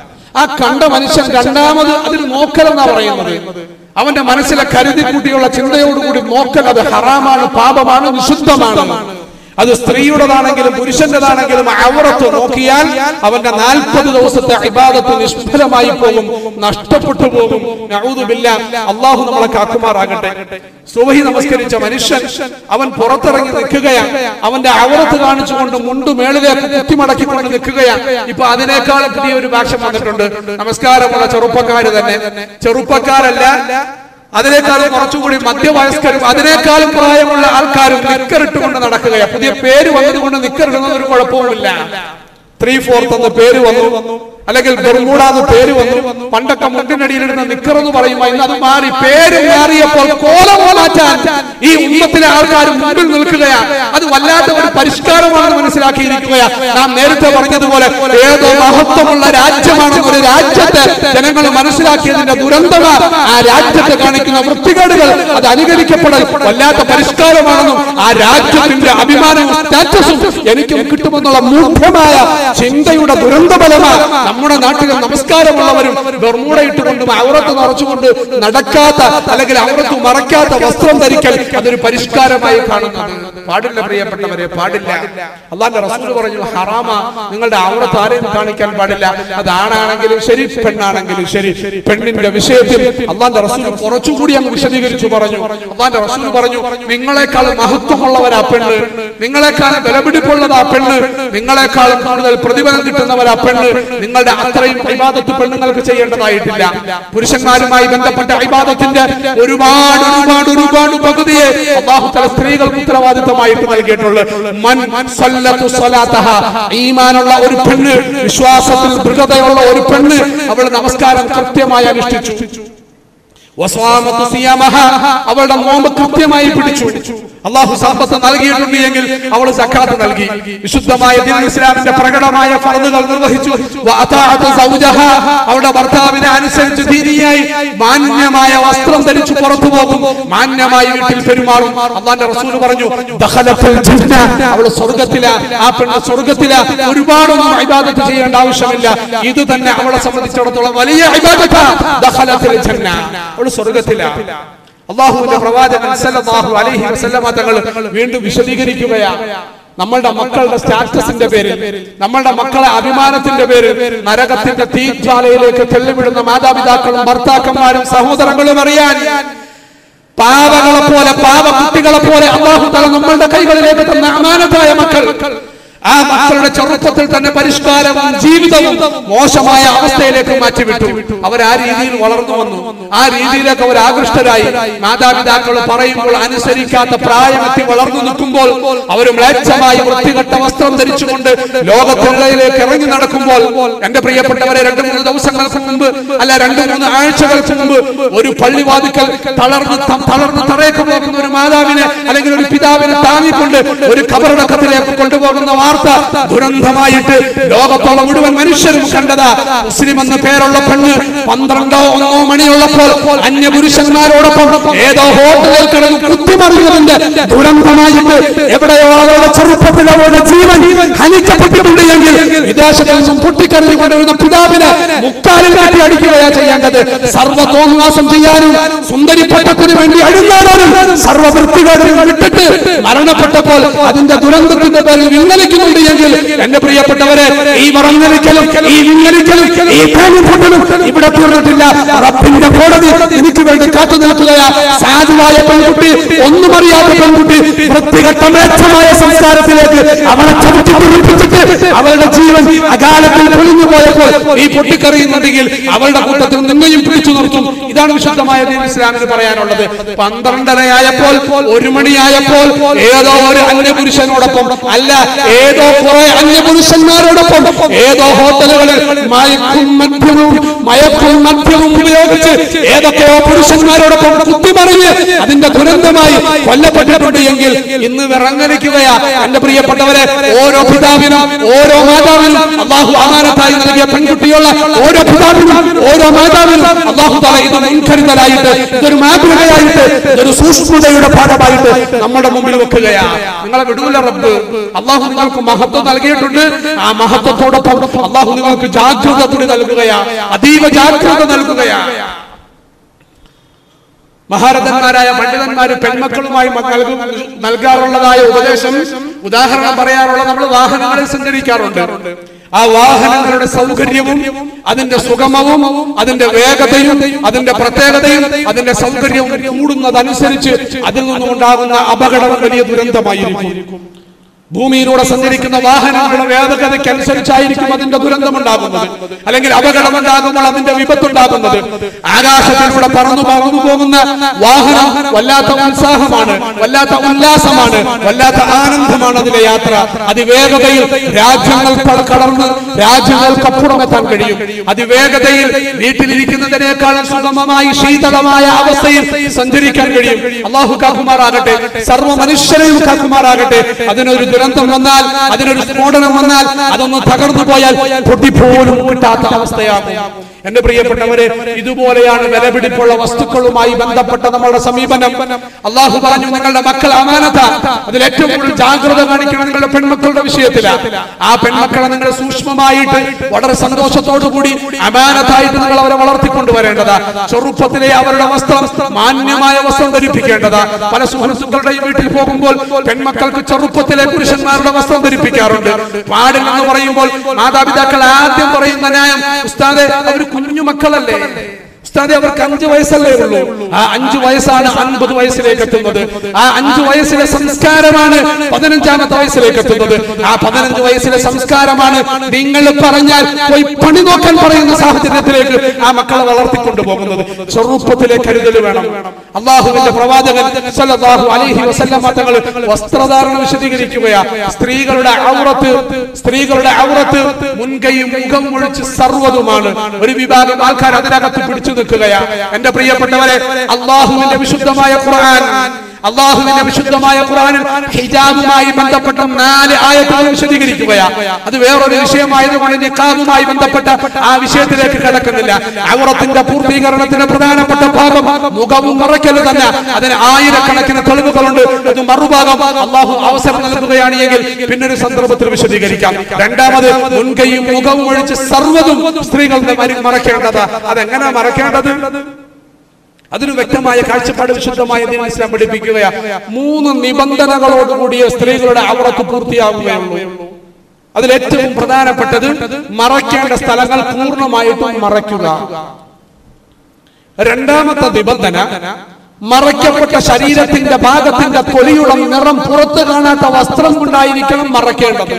ആ കണ്ട മനുഷ്യൻ രണ്ടാമത് അതിൽ നോക്കലെന്നാ പറയുന്നത് അവന്റെ മനസ്സിലെ കരുതി കൂട്ടിയുള്ള ചിന്തയോടുകൂടി നോക്കൽ അത് ഹറാമാണ് പാപമാണ് നിഷിദ്ധമാണ് അത് സ്ത്രീയുടേതാണെങ്കിലും പുരുഷന്റേതാണെങ്കിലും അവറത്ത് നോക്കിയാൽ അവന്റെ നാൽപ്പത് ദിവസത്തെ ഇബാദത്ത് നിഷ്ഫലമായി പോകും നഷ്ടപ്പെട്ടു പോകും നഊദുബില്ല അള്ളാഹു നമ്മളെ കാക്കുമാറാകട്ടെ സുബഹി നമസ്കരിച്ച മനുഷ്യൻ അവൻ പുറത്തിറങ്ങി നിൽക്കുകയാണ് അവന്റെ അവറത്ത് കാണിച്ചുകൊണ്ട് മുണ്ട് മേളിലേക്ക് കുത്തിമടക്കിക്കൊണ്ട് നിൽക്കുകയാണ് ഇപ്പൊ അതിനേക്കാൾ പുതിയ ഒരു ഭാഷ വന്നിട്ടുണ്ട് നമസ്കാരമുള്ള ചെറുപ്പക്കാര് തന്നെ ചെറുപ്പക്കാരല്ല അതിനേക്കാളും കുറച്ചുകൂടി മധ്യവയസ്കരും അതിനേക്കാളും പ്രായമുള്ള ആൾക്കാരും നിക്കറിട്ടുകൊണ്ട് നടക്കുകയാണ് പുതിയ പേര് വന്നതുകൊണ്ട് നിക്കറിടുന്നത് ഒരു കുഴപ്പവുമില്ല ത്രീ ഫോർത്ത് എന്ന പേര് വന്നു അല്ലെങ്കിൽ ബെർമൂഡ എന്ന് പേര് വന്നു പണ്ടൊക്കെ മുണ്ടിനടിയിലിടുന്ന നിക്കർ എന്ന് പറയുമ്പോൾ ഇന്ന് അത് മാറി പേര് മാറിയപ്പോൾ കോലം മാറ്റാൻ ഈ ഉമ്മത്തിലെ ആൾക്കാർ മുമ്പിൽ നിൽക്കുകയാണ് അത് വല്ലാത്ത ഒരു പരിഷ്കാരമാണെന്ന് മനസ്സിലാക്കിയിരിക്കുകയാണ് നാം നേരത്തെ പറഞ്ഞതുപോലെ ഏതോ മഹത്വമുള്ള രാജ്യമാണെന്ന് ഒരു രാജ്യത്തെ ജനങ്ങൾ മനസ്സിലാക്കിയതിന്റെ ദുരന്തമാണ് ആ രാജ്യത്തെ കാണിക്കുന്ന വൃത്തികേടുകൾ അത് അനുകരിക്കപ്പെടൽ വല്ലാത്ത പരിഷ്കാരമാണെന്നും ആ രാജ്യത്തിന്റെ അഭിമാനവും സ്റ്റാറ്റസും എനിക്കും കിട്ടുമെന്നുള്ള മൂഢമായ ചിന്തയുടെ ദുരന്തഫലമാണ് നമ്മുടെ നാട്ടിലെ നമസ്കാരമുള്ളവരും ബർമൂട ഇട്ടുകൊണ്ടും ഔറത്ത് നിറച്ചുകൊണ്ട് നടക്കാത്ത അല്ലെങ്കിൽ ഔറത്ത് മറക്കാത്ത വസ്ത്രം ധരിക്കൽ അതൊരു പരിഷ്കാരമായി കാണുന്നത് പാടില്ല പ്രിയപ്പെട്ടവരെ പാടില്ല അള്ളാന്റെ റസൂൽ പറഞ്ഞു ഹറാമ നിങ്ങളുടെ ഔറത്ത് ആരെയും കാണിക്കാൻ പാടില്ല അത് ആണാണെങ്കിലും ശരി പെണ്ണാണെങ്കിലും ശരി പെണ്ണിന്റെ വിഷയത്തിൽ അള്ളാന്റെ റസൂൽ കുറച്ചുകൂടി അങ്ങ് വിശദീകരിച്ചു പറഞ്ഞു അള്ളാന്റെ റസൂൽ പറഞ്ഞു നിങ്ങളെക്കാൾ മഹത്വമുള്ളവരാ പെണ്ണ് നിങ്ങളെക്കാൾ വിലപിടിപ്പുള്ളതാ പെണ്ണ് നിങ്ങളെക്കാളും കൂടുതൽ പ്രതിഫലം കിട്ടുന്നവരാ പെണ്ണ് നിങ്ങളുടെ അത്രയും ഇബാദത്ത് പെണ്ണുങ്ങൾക്ക് ചെയ്യേണ്ടതായിട്ടില്ല പുരുഷന്മാരുമായി ബന്ധപ്പെട്ട ഇബാദത്തിന്റെ ഒരുപാട് ഒരുപാട് ഒരുപാട് പകുതിയെ അള്ളാഹു തല സ്ത്രീകൾക്ക് ഉത്തരവാദിത്തമായിട്ട് നൽകിയിട്ടുള്ളത് മൻ സല്ലത്തു സ്വലാത്തഹ ഈമാനുള്ള ഒരു പെണ്ണ് വിശ്വാസത്തിൽ ദൃഢതയുള്ള ഒരു പെണ്ണ് അവൾ നമസ്കാരം കൃത്യമായി അനുഷ്ഠിച്ചു വസ്വാമത്തു സിയാമഹ അവളുടെ നോമ്പ് കൃത്യമായി പിടിച്ചു അള്ളാഹു സമ്പത്ത് നൽകിയിട്ടുണ്ട് എങ്കിൽ അവൾ സക്കാത്ത് നൽകി വിശുദ്ധമായ ദീൻ ഇസ്ലാമിന്റെ പ്രകടമായ ഫർദുകൾ നിർവഹിച്ചു വഅതാഅത സൗജഹ അവളുടെ ഭർത്താവിനെ അനുസരിച്ച് ദീനിയായി മാന്യമായ വസ്ത്രം ധരിച്ചു പുറത്തു പോകും മാന്യമായി വീട്ടിൽ പെരുമാറും അള്ളാന്റെ റസൂൽ പറഞ്ഞു ദഖലത്തുൽ ജന്ന അവൾ സ്വർഗ്ഗത്തില ആ പെണ്ണ് സ്വർഗ്ഗത്തില ഒരുപാടൊന്നും ഇബാദത്ത് ചെയ്യേണ്ട ആവശ്യമില്ല ഇത് തന്നെ അവളെ സംബന്ധിച്ചിടത്തോളം വലിയ ഇബാദത്താ ദഖലത്തുൽ ജന്ന അവൾ സ്വർഗ്ഗത്തിലാണ് അള്ളാഹുവിന്റെ പ്രവാചകൻ സല്ലല്ലാഹു അലൈഹി വസല്ലമ തങ്ങൾ വീണ്ടും വിശദീകരിക്കുകയാണ് നമ്മളുടെ മക്കളുടെ സ്റ്റാറ്റസിന്റെ പേരിൽ നമ്മളുടെ മക്കളെ അഭിമാനത്തിന്റെ പേരിൽ നരകത്തിന്റെ തീജ്വാലയിലേക്ക് തെള്ളിവിടുന്ന മാതാപിതാക്കളും ഭർത്താക്കന്മാരും സഹോദരങ്ങളും അറിയാൻ പാവകളെ പോലെ പാവ കുട്ടികളെ പോലെ അള്ളാഹു തല നമ്മളുടെ കൈകളിലേക്ക് തന്ന അമാനത്തായ മക്കൾ ആ മക്കളുടെ ചെറുപ്പത്തിൽ തന്നെ പരിഷ്കാരവും ജീവിതവും മോശമായ അവസ്ഥയിലേക്ക് മാറ്റിവിട്ടു അവർ ആ രീതിയിൽ വളർന്നു വന്നു ആ രീതിയിലേക്ക് അവർ ആകൃഷ്ടരായി മാതാപിതാക്കൾ പറയുമ്പോൾ അനുസരിക്കാത്ത പ്രായമെത്തി വളർന്നു നിൽക്കുമ്പോൾ അവർ മ്ലേച്ഛമായി വൃത്തികെട്ട വസ്ത്രം ധരിച്ചുകൊണ്ട് ലോകത്തിലേക്ക് ഇറങ്ങി നടക്കുമ്പോൾ എന്റെ പ്രിയപ്പെട്ടവരെ രണ്ടു മൂന്ന് ദിവസങ്ങൾക്ക് മുമ്പ് അല്ല രണ്ടു മൂന്ന് ആഴ്ചകൾക്ക് മുമ്പ് ഒരു പള്ളിവാതിക്കൽ തളർന്ന് ത- തളർന്ന് തറയൊക്കെ പോകുന്ന ഒരു മാതാവിനെ അല്ലെങ്കിൽ ഒരു പിതാവിനെ താങ്ങിക്കൊണ്ട് ഒരു കബറടക്കത്തിലേക്ക് കൊണ്ടുപോകുന്ന വാർത്ത ദുരന്തമായിട്ട് ലോകത്തോളം മുഴുവൻ മനുഷ്യരും കണ്ടതാ മുസ്ലിം എന്ന പേരുള്ള പെണ്ണ് പന്ത്രണ്ടോ ഒന്നോ മണിയുള്ളപ്പോൾ അന്യ പുരുഷന്മാരോടൊപ്പം ഏതോ ഹോട്ടലിൽ കിടന്ന് കുത്തിമറിഞ്ഞതിന്റെ ദുരന്തമായിട്ട് എവിടെയോ അവരുടെ ചെറുപ്പത്തിൽ അവരുടെ ജീവൻ ഹനിക്കപ്പെട്ടിട്ടുണ്ട് എങ്കിൽ വിദേശത്തിൽ നിന്നും പൊട്ടിക്കരഞ്ഞു കൊണ്ടുവരുന്ന പിതാവിനെ മുക്കാലിൽ കാട്ടി അടിക്കുകയാ ചെയ്യേണ്ടത് സർവ്വതോന്മാസം ചെയ്യാനും സുന്ദരിപ്പട്ടത്തിന് വേണ്ടി അഴുന്നാടാനും സർവ്വവൃത്തികേടും വിട്ടിട്ട് മരണപ്പെട്ടപ്പോൾ അതിന്റെ ദുരന്തത്തിന്റെ പേരിൽ വിങ്ങലിക്കുന്നുണ്ട് എങ്കിൽ എന്റെ പ്രിയപ്പെട്ടവരെ ഈ മറങ്ങലിക്കലും ഈ വിങ്ങലിക്കലും ഈ പേനിപ്പൊട്ടലും ഇവിടെ തീർന്നിട്ടില്ല റബ്ബിന്റെ കോടതി എനിക്ക് വേണ്ടി കാത്തു നിൽക്കുകയാ സാധുവായ പെൺകുട്ടി ഒന്നും അറിയാത്ത പെൺകുട്ടി വൃത്തികെട്ട മേച്ഛമായ സംസ്കാരത്തിലേക്ക് അവളെ ചവിട്ടി പിടിപ്പിച്ചിട്ട് അവളുടെ ജീവൻ അകാലത്തിൽ പൊളിഞ്ഞു പോയപ്പോൾ ഈ പൊട്ടിക്കറിയുന്നുണ്ടെങ്കിൽ അവളുടെ കൂട്ടത്തിൽ നിന്നെയും പിടിച്ചു നിർത്തും ഇതാണ് വിശുദ്ധമായ ദീൻ ഇസ്ലാമിന് പറയാനുള്ളത് പന്ത്രണ്ടരയായപ്പോൾ ഒരു മണിയായപ്പോൾ ഏതോ ഒരു അന്യപുരുഷനോടൊപ്പം അല്ല ഏതോ കുറെ അന്യപുരുഷന്മാരോടൊപ്പം ഏതോ ഹോട്ടലുകളിൽ മയക്കും മദ്യവും മയക്കും മദ്യവും ഉപയോഗിച്ച് ഏതൊക്കെയോ പുരുഷന്മാരോടൊപ്പം കുത്തിമറിഞ്ഞ് അതിന്റെ ദുരന്തമായി കൊല്ലപ്പെട്ടിട്ടുണ്ട് എങ്കിൽ ഇന്ന് വിറങ്ങലിക്കുകയാ എന്റെ പ്രിയപ്പെട്ടവരെ ഓരോ പിതാവിനും ഓരോ മാതാവിനും അള്ളാഹു അമാനത്തായി നൽകിയ പെൺകുട്ടിയുള്ള ഓരോ പിതാവിനും ഓരോ മാതാവിനും അള്ളാഹു താല ഇത് മുൻകരുതലായിട്ട് ഇതൊരു മാതൃകയായിട്ട് ഇതൊരു സൂക്ഷ്മതയുടെ പാഠമായിട്ട് നമ്മുടെ മുമ്പിൽ വെക്കുകയാ നിങ്ങളെ വിടൂല റബ്ബ് അള്ളാഹു നിങ്ങൾക്ക് മഹത്വം നൽകിയിട്ടുണ്ട് ആ മഹത്വത്തോടൊപ്പം അള്ളാഹു നിങ്ങൾക്ക് ജാഗ്രത കൂടി നൽകുകയാ അതീവ ജാഗ്രത നൽകുകയാ മഹാരഥന്മാരായ പണ്ഡിതന്മാര് പെൺമക്കളുമായി മ- നൽകും നൽകാറുള്ളതായ ഉപദേശം ഉദാഹരണം പറയാറുള്ള നമ്മൾ വാഹനങ്ങളിൽ സഞ്ചരിക്കാറുണ്ട് ആ വാഹനങ്ങളുടെ സൗകര്യവും അതിന്റെ സുഗമവും അതിന്റെ വേഗതയും അതിന്റെ പ്രത്യേകതയും അതിന്റെ സൗകര്യവും കൂടുന്നതനുസരിച്ച് അതിൽ നിന്നുണ്ടാകുന്ന അപകടം വലിയ ദുരന്തമായിരിക്കും ഭൂമിയിലൂടെ സഞ്ചരിക്കുന്ന വാഹനങ്ങളുടെ വേഗതയ്ക്ക് അനുസരിച്ചായിരിക്കും അതിന്റെ ദുരന്തം ഉണ്ടാകുന്നത് അല്ലെങ്കിൽ അപകടം ഉണ്ടാകുമ്പോൾ അതിന്റെ വിപത്തുണ്ടാകുന്നത് ആകാശത്തിലൂടെ പറന്നു പറന്നു പോകുന്ന വാഹനം വല്ലാത്ത ഉത്സാഹമാണ് വല്ലാത്ത ഉല്ലാസമാണ് വല്ലാത്ത ആനന്ദമാണ് അതിലെ യാത്ര അതിവേഗതയിൽ രാജ്യങ്ങൾ ക- കടന്ന് രാജ്യങ്ങൾക്കപ്പുറം എത്താൻ കഴിയും അതിവേഗതയിൽ വീട്ടിലിരിക്കുന്നതിനേക്കാളും സുഗമമായി ശീതളമായ അവസ്ഥയിൽ സഞ്ചരിക്കാൻ കഴിയും അള്ളാഹു കാക്കുമാറാകട്ടെ സർവ്വ മനുഷ്യരെയും കാക്കുമാറാകട്ടെ അതിനൊരു ദുരന്തം വന്നാൽ അതിനൊരു സ്ഫോടനം വന്നാൽ അതൊന്ന് തകർന്നു പോയാൽ പൊട്ടിപ്പോലും കിട്ടാത്ത അവസ്ഥയാകും എന്റെ പ്രിയപ്പെട്ടവരെ ഇതുപോലെയാണ് വിലപിടിപ്പുള്ള വസ്തുക്കളുമായി ബന്ധപ്പെട്ട നമ്മുടെ സമീപനം അള്ളാഹു പറഞ്ഞു നിങ്ങളുടെ മക്കൾ അമാനത്ത അതിൽ ഏറ്റവും കൂടുതൽ ജാഗ്രത കാണിക്കണം നിങ്ങളുടെ പെൺമക്കളുടെ വിഷയത്തിലാണ് ആ പെൺമക്കളെ നിങ്ങൾ സൂക്ഷ്മമായിട്ട് വളരെ സന്തോഷത്തോടു കൂടി അമാനത്തായിട്ട് നിങ്ങൾ അവരെ വളർത്തിക്കൊണ്ടുവരേണ്ടതാ ചെറുപ്പത്തിലെ അവരുടെ വസ്ത്രം മാന്യമായ വസ്ത്രം ധരിപ്പിക്കേണ്ടതാ പല സുഹൃത്തുക്കളുടെയും വീട്ടിൽ പോകുമ്പോൾ പെൺമക്കൾക്ക് ചെറുപ്പത്തിലെ പുരുഷന്മാരുടെ വസ്ത്രം ധരിപ്പിക്കാറുണ്ട് പാടില്ലെന്ന് പറയുമ്പോൾ മാതാപിതാക്കൾ ആദ്യം പറയുന്ന ന്യായം ഉസ്താദെ അവർ കുഞ്ഞു മക്കളല്ലേ ഉസ്താദെ അവർക്ക് അഞ്ചു വയസ്സല്ലേ ഉള്ളൂ ആ അഞ്ചു വയസ്സാണ് അൻപത് വയസ്സിലേക്ക് എത്തുന്നത് ആ അഞ്ചു വയസ്സിലെ സംസ്കാരമാണ് പതിനഞ്ചാമത്തെ വയസ്സിലേക്ക് എത്തുന്നത് ആ പതിനഞ്ച് വയസ്സിലെ സംസ്കാരമാണ് നിങ്ങൾ പറഞ്ഞാൽ പോയി പണി നോക്കാൻ പറയുന്ന സാഹചര്യത്തിലേക്ക് ആ മക്കളെ വളർത്തിക്കൊണ്ടു പോകുന്നത് ചെറുപ്പത്തിലെ കരുതൽ വേണം അള്ളാഹുവിന്റെ പ്രവാചകൻ സല്ലല്ലാഹു അലൈഹി വസല്ലമ തങ്ങൾ വസ്ത്രധാരണം വിശദീകരിക്കുകയാ സ്ത്രീകളുടെ ഔറത്ത് സ്ത്രീകളുടെ ഔറത്ത് മുൻകൈയും മുഖം ഒഴിച്ച് സർവ്വതുമാണ് ഒരു വിഭാഗം ആൾക്കാർ അതിനകത്ത് പിടിച്ചു നിൽക്കുകയാ എന്റെ പ്രിയപ്പെട്ടവരെ അള്ളാഹുവിന്റെ വിശുദ്ധമായ ഖുർആൻ അള്ളാഹുവിന്റെ വിശുദ്ധമായ ഖുർആനിൽ ഹിജാബുമായി ബന്ധപ്പെട്ട നാല് ആയത്തുകൾ വിശദീകരിക്കുകയാ അത് വേറൊരു വിഷയമായതുകൊണ്ട് നിക്കാബുമായി ബന്ധപ്പെട്ട ആ വിഷയത്തിലേക്ക് കിടക്കുന്നില്ല ഔറത്തിന്റെ പൂർത്തീകരണത്തിന് പ്രധാനപ്പെട്ട ഭാഗം മുഖവും മറയ്ക്കൽ തന്നെ അതിന് ആയിരക്കണക്കിന് തെളിവുകളുണ്ട് അത് മറുഭാഗം അള്ളാഹു അവസരം നൽകുകയാണ് എങ്കിൽ പിന്നൊരു സന്ദർഭത്തിൽ വിശദീകരിക്കാം രണ്ടാമത് മുൻകൈയും മുഖവും ഒഴിച്ച് സർവ്വതും സ്ത്രീകളുടെ മരി- മറയ്ക്കേണ്ടത് അതെങ്ങനെ മറയ്ക്കേണ്ടത് അതിന് വ്യക്തമായ കാഴ്ചപ്പാട് വിശുദ്ധമായ ദീൻ ഇസ്ലാം പഠിപ്പിക്കുകയാ മൂന്ന് നിബന്ധനകളോടുകൂടിയ സ്ത്രീകളുടെ അവറത്ത് പൂർത്തിയാവുകയുള്ളൂ അതിൽ ഏറ്റവും പ്രധാനപ്പെട്ടത് മറയ്ക്കേണ്ട സ്ഥലങ്ങൾ പൂർണ്ണമായിട്ടും മറയ്ക്കുക രണ്ടാമത്തെ നിബന്ധന മറയ്ക്കപ്പെട്ട ശരീരത്തിന്റെ ഭാഗത്തിന്റെ തൊലിയുടെ നിറം പുറത്ത് കാണാത്ത വസ്ത്രം കൊണ്ടായിരിക്കണം മറയ്ക്കേണ്ടത്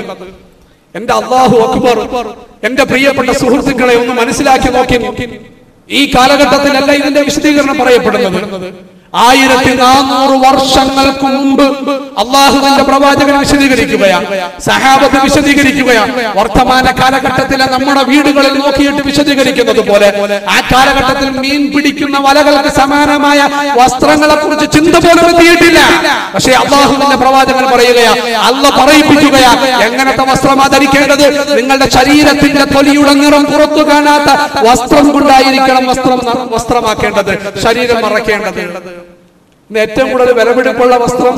എന്റെ അള്ളാഹു അക്ബർ എന്റെ പ്രിയപ്പെട്ട സുഹൃത്തുക്കളെ ഒന്ന് മനസ്സിലാക്കി നോക്കി ഈ കാലഘട്ടത്തിലല്ല ഇതിന്റെ വിശദീകരണം പറയപ്പെടുന്നത് ആയിരത്തി നാനൂറ് വർഷങ്ങൾക്ക് മുമ്പ് അള്ളാഹുവിന്റെ പ്രവാചകൻ വിശദീകരിക്കുകയാ സഹാബത്ത് വിശദീകരിക്കുകയാ വർത്തമാന കാലഘട്ടത്തിലെ നമ്മുടെ വീടുകളിൽ നോക്കിയിട്ട് വിശദീകരിക്കുന്നത് പോലെ ആ കാലഘട്ടത്തിൽ മീൻ പിടിക്കുന്ന വലകൾക്ക് സമാനമായ വസ്ത്രങ്ങളെ കുറിച്ച് ചിന്ത പോലും എത്തിയിട്ടില്ല പക്ഷേ അള്ളാഹുവിന്റെ പ്രവാചകൻ പറയുകയാ അല്ല പറയിപ്പിക്കുകയാ എങ്ങനത്തെ വസ്ത്രമാ ധരിക്കേണ്ടത് നിങ്ങളുടെ ശരീരത്തിന്റെ തൊലിയുടെ നിറം പുറത്തു കാണാത്ത വസ്ത്രം കൊണ്ടായിരിക്കണം വസ്ത്രം വസ്ത്രമാക്കേണ്ടത് ശരീരം മറക്കേണ്ടത് ഇന്ന് ഏറ്റവും കൂടുതൽ വിലപിടിപ്പുള്ള വസ്ത്രം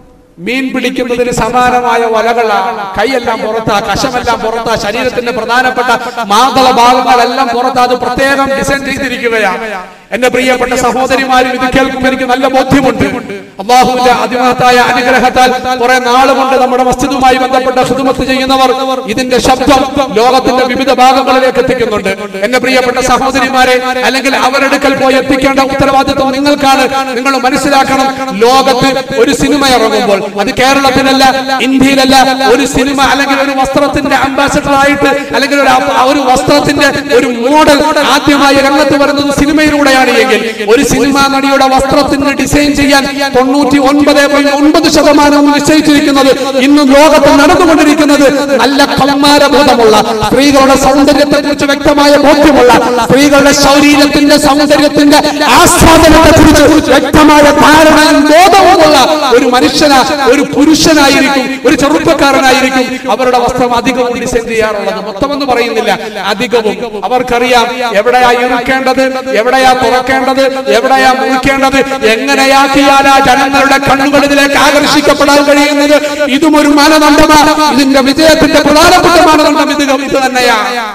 മീൻ പിടിക്കുന്നതിന് സമാനമായ വലകളാണ് കൈയെല്ലാം പുറത്താ കശമെല്ലാം പുറത്താ ശരീരത്തിന്റെ പ്രധാനപ്പെട്ട മാതള ഭാഗങ്ങളെല്ലാം പുറത്താ അത് പ്രത്യേകം ഡിസൈൻ ചെയ്തിരിക്കുകയാണ് എന്റെ പ്രിയപ്പെട്ട സഹോദരിമാരും ഇത് കേൾക്കുമ്പോൾ എനിക്ക് നല്ല ബോധ്യമുണ്ട് അള്ളാഹുവിന്റെ അതിമഹത്തായ അനുഗ്രഹത്താൽ കുറെ നാളുകൊണ്ട് നമ്മുടെ മസ്ജിദുമായി ബന്ധപ്പെട്ട ഹിദുമത്ത് ചെയ്യുന്നവർ ഇതിന്റെ ശബ്ദം ലോകത്തിന്റെ വിവിധ ഭാഗങ്ങളിലേക്ക് എത്തിക്കുന്നുണ്ട് എന്റെ പ്രിയപ്പെട്ട സഹോദരിമാരെ അല്ലെങ്കിൽ അവരെടുക്കൽ പോയി എത്തിക്കേണ്ട ഉത്തരവാദിത്വം നിങ്ങൾക്കാണ് നിങ്ങൾ മനസ്സിലാക്കണം ലോകത്ത് ഒരു സിനിമ ഇറങ്ങുമ്പോൾ അത് കേരളത്തിലല്ല ഇന്ത്യയിലല്ല ഒരു സിനിമ അല്ലെങ്കിൽ ഒരു വസ്ത്രത്തിന്റെ അംബാസഡർ ആയിട്ട് അല്ലെങ്കിൽ ഒരു അ- ഒരു വസ്ത്രത്തിന്റെ ഒരു മോഡൽ ആദ്യമായി രംഗത്ത് വരുന്നത് സിനിമയിലൂടെയാണ് എങ്കിൽ ഒരു സിനിമാ നടിയുടെ വസ്ത്രത്തിന് ഡിസൈൻ ചെയ്യാൻ തൊണ്ണൂറ്റി ഒൻപത് പോയിന്റ് ഒൻപത് ശതമാനം നിശ്ചയിച്ചിരിക്കുന്നത് ഇന്ന് ലോകത്ത് നടന്നുകൊണ്ടിരിക്കുന്നത് നല്ല കൗമാരബോധമുള്ള സ്ത്രീകളുടെ സൗന്ദര്യത്തെ കുറിച്ച് വ്യക്തമായ ബോധ്യമുള്ള സ്ത്രീകളുടെ ശരീരത്തിന്റെ സൗന്ദര്യത്തിന്റെ ആസ്വാദനത്തെ കുറിച്ച് വ്യക്തമായ ധാരണയും ബോധവുമുള്ള ഒരു മനുഷ്യന ഒരു പുരുഷനായിരിക്കും ഒരു ചെറുപ്പക്കാരനായിരിക്കും അവരുടെ വസ്ത്രം അധികവും ഡിസൈൻ ചെയ്യാറുള്ളത് മൊത്തമെന്ന് പറയുന്നില്ല അധികവും അവർക്കറിയാം എവിടെയാ ഇറുക്കേണ്ടത് എവിടെയാ തുറക്കേണ്ടത് എവിടെയാ മുറിക്കേണ്ടത് എങ്ങനെയാക്കിയാലാ ജനങ്ങളുടെ കണ്ണുകൾ ഇതിലേക്ക് ആകർഷിക്കപ്പെടാൻ കഴിയുന്നത് ഇതും ഒരു മാനദണ്ഡമാണ് ഇതിന്റെ വിജയത്തിന്റെ പ്രധാനപ്പെട്ട മാനദണ്ഡം ഇത് ഇത് തന്നെയാ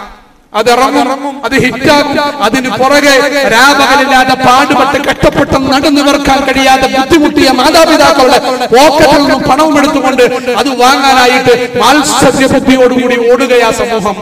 അത് ഇറങ്ങും അത് ഹിറ്റാകും അതിന് പുറകെ രാപകലില്ലാതെ പാടുപെട്ട് കഷ്ടപ്പെട്ട് നടന്നു നിവർക്കാൻ കഴിയാതെ ബുദ്ധിമുട്ടിയ മാതാപിതാക്കളുടെ പോക്കറ്റിൽ നിന്നും പണവും എടുത്തുകൊണ്ട് അത് വാങ്ങാനായിട്ട് മാത്സര്യ ബുദ്ധിയോടുകൂടി ഓടുകയാ സമൂഹം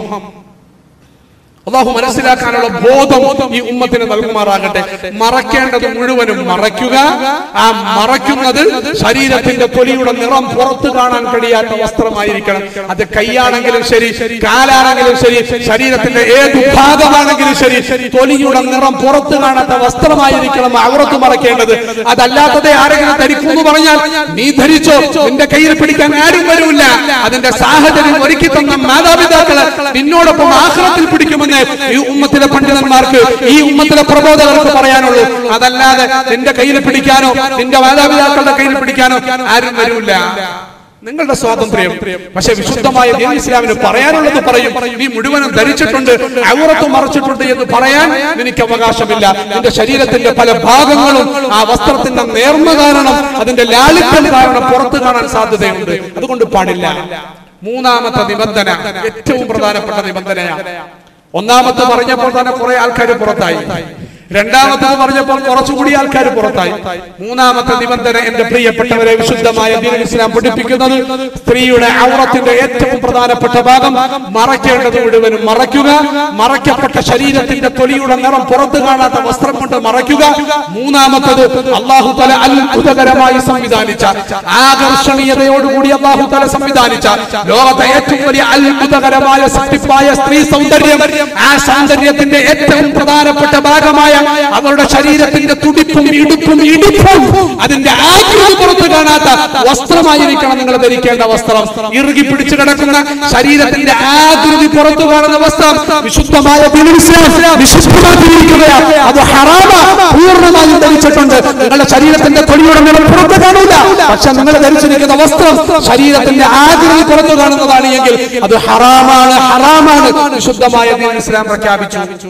അള്ളാഹു മനസ്സിലാക്കാനുള്ള ബോധം ഈ ഉമ്മത്തിന് നൽകുമാറാകട്ടെ മറക്കേണ്ടത് മുഴുവനും മറയ്ക്കുക ആ മറയ്ക്കുന്നത് ശരീരത്തിന്റെ തൊലിയുടെ നിറം പുറത്തു കാണാൻ കഴിയാത്ത വസ്ത്രമായിരിക്കണം അത് കൈയാണെങ്കിലും ശരി കാലാണെങ്കിലും ശരി ശരീരത്തിന്റെ ഏത് ഭാഗമാണെങ്കിലും ശരി തൊലിയുടെ നിറം പുറത്തു കാണാത്ത വസ്ത്രമായിരിക്കണം അവറത്ത് മറക്കേണ്ടത് അതല്ലാത്തത് ആരെങ്കിലും ധരിക്കും എന്ന് പറഞ്ഞാൽ നീ ധരിച്ചോ നിന്റെ കയ്യിൽ പിടിക്കാൻ ആരും വരൂല്ല അതിന്റെ സാഹചര്യം ഒരുക്കി തന്ന മാതാപിതാക്കള് നിന്നോടൊപ്പം ആഹ്ലത്തിൽ പിടിക്കുമെന്ന് ഈ ഉമ്മത്തിലെ പണ്ഡിതന്മാർക്ക് ഈ ഉമ്മത്തിലെ പ്രബോധകർക്ക് പറയാനുള്ളൂ അതല്ലാതെ നിന്റെ കയ്യിൽ പിടിക്കാനോ നിന്റെ മാതാപിതാക്കളുടെ കയ്യിൽ പിടിക്കാനോ ആരും വരൂല്ല നിങ്ങളുടെ സ്വാതന്ത്ര്യം പക്ഷെ വിശുദ്ധമായ ദീൻ ഇസ്ലാമിന് പറയാനുള്ളത് പറയും നീ മുഴുവനും ധരിച്ചിട്ടുണ്ട് ഔറത്ത് മറച്ചിട്ടുണ്ട് എന്ന് പറയാൻ നിനക്ക് അവകാശമില്ല നിന്റെ ശരീരത്തിന്റെ പല ഭാഗങ്ങളും ആ വസ്ത്രത്തിന്റെ നേർമ കാരണം അതിന്റെ ലാളിത്യം കാരണം പുറത്തു കാണാൻ സാധ്യതയുണ്ട് അതുകൊണ്ട് പാടില്ല മൂന്നാമത്തെ നിബന്ധന ഏറ്റവും പ്രധാനപ്പെട്ട നിബന്ധനയാണ് ഒന്നാമത്തെ പറഞ്ഞപ്പോൾ തന്നെ കുറെ ആൾക്കാർ പുറത്തായി രണ്ടാമത്തത് പറഞ്ഞപ്പോൾ കുറച്ചുകൂടി ആൾക്കാർ പുറത്തായി മൂന്നാമത്തെ നിബന്ധന എന്റെ പ്രിയപ്പെട്ടവരെ വിശുദ്ധമായ ദീൻ ഇസ്ലാം പഠിപ്പിക്കുന്നത് സ്ത്രീയുടെ ഔറത്തിന്റെ ഏറ്റവും പ്രധാനപ്പെട്ട ഭാഗം മറയ്ക്കേണ്ടത് മുഴുവനും മറയ്ക്കുക മറയ്ക്കപ്പെട്ട ശരീരത്തിന്റെ തൊലിയുടെ നിറം പുറത്തു കാണാത്ത വസ്ത്രം കൊണ്ട് മറയ്ക്കുക മൂന്നാമത്തത് അള്ളാഹു തല അത്ഭുതകരമായി സംവിധാനിച്ച ആകർഷണീയതയോടുകൂടി അള്ളാഹു തല സംവിധാനിച്ച ലോകത്തെ ഏറ്റവും വലിയ അത്ഭുതകരമായ സൃഷ്ടിപ്പായ സ്ത്രീ സൗന്ദര്യം ആ സൗന്ദര്യത്തിന്റെ ഏറ്റവും പ്രധാനപ്പെട്ട ഭാഗമായ അവരുടെ ശരീരത്തിന്റെ തുടിപ്പും ഇടുപ്പും ഇടുപ്പും അതിന്റെ ആകൃതി പുറത്തു കാണാത്ത വസ്ത്രമായിരിക്കണം നിങ്ങൾ ധരിക്കേണ്ട വസ്ത്രം ഇറുകി പിടിച്ചു കിടക്കുന്ന ശരീരത്തിന്റെ ആകൃതി പുറത്തു കാണുന്ന വസ്ത്രം വിശുദ്ധമായ ദീനുൽ ഇസ്ലാം വിശുദ്ധമാക്കിയിരിക്കുകയാണ് അത് ഹറാമ പൂർണ്ണമായും ധരിച്ചിട്ടുണ്ട് നിങ്ങളുടെ ശരീരത്തിന്റെ തൊലിയുടെ നിലം പുറത്തു കാണൂല പക്ഷെ നിങ്ങൾ ധരിച്ചിരിക്കുന്ന വസ്ത്രം ശരീരത്തിന്റെ ആകൃതി പുറത്തു കാണുന്നതാണ് എങ്കിൽ അത് ഹറാമാണ് ഹറാമാണ് വിശുദ്ധമായ ദീനുൽ ഇസ്ലാം പ്രഖ്യാപിച്ചു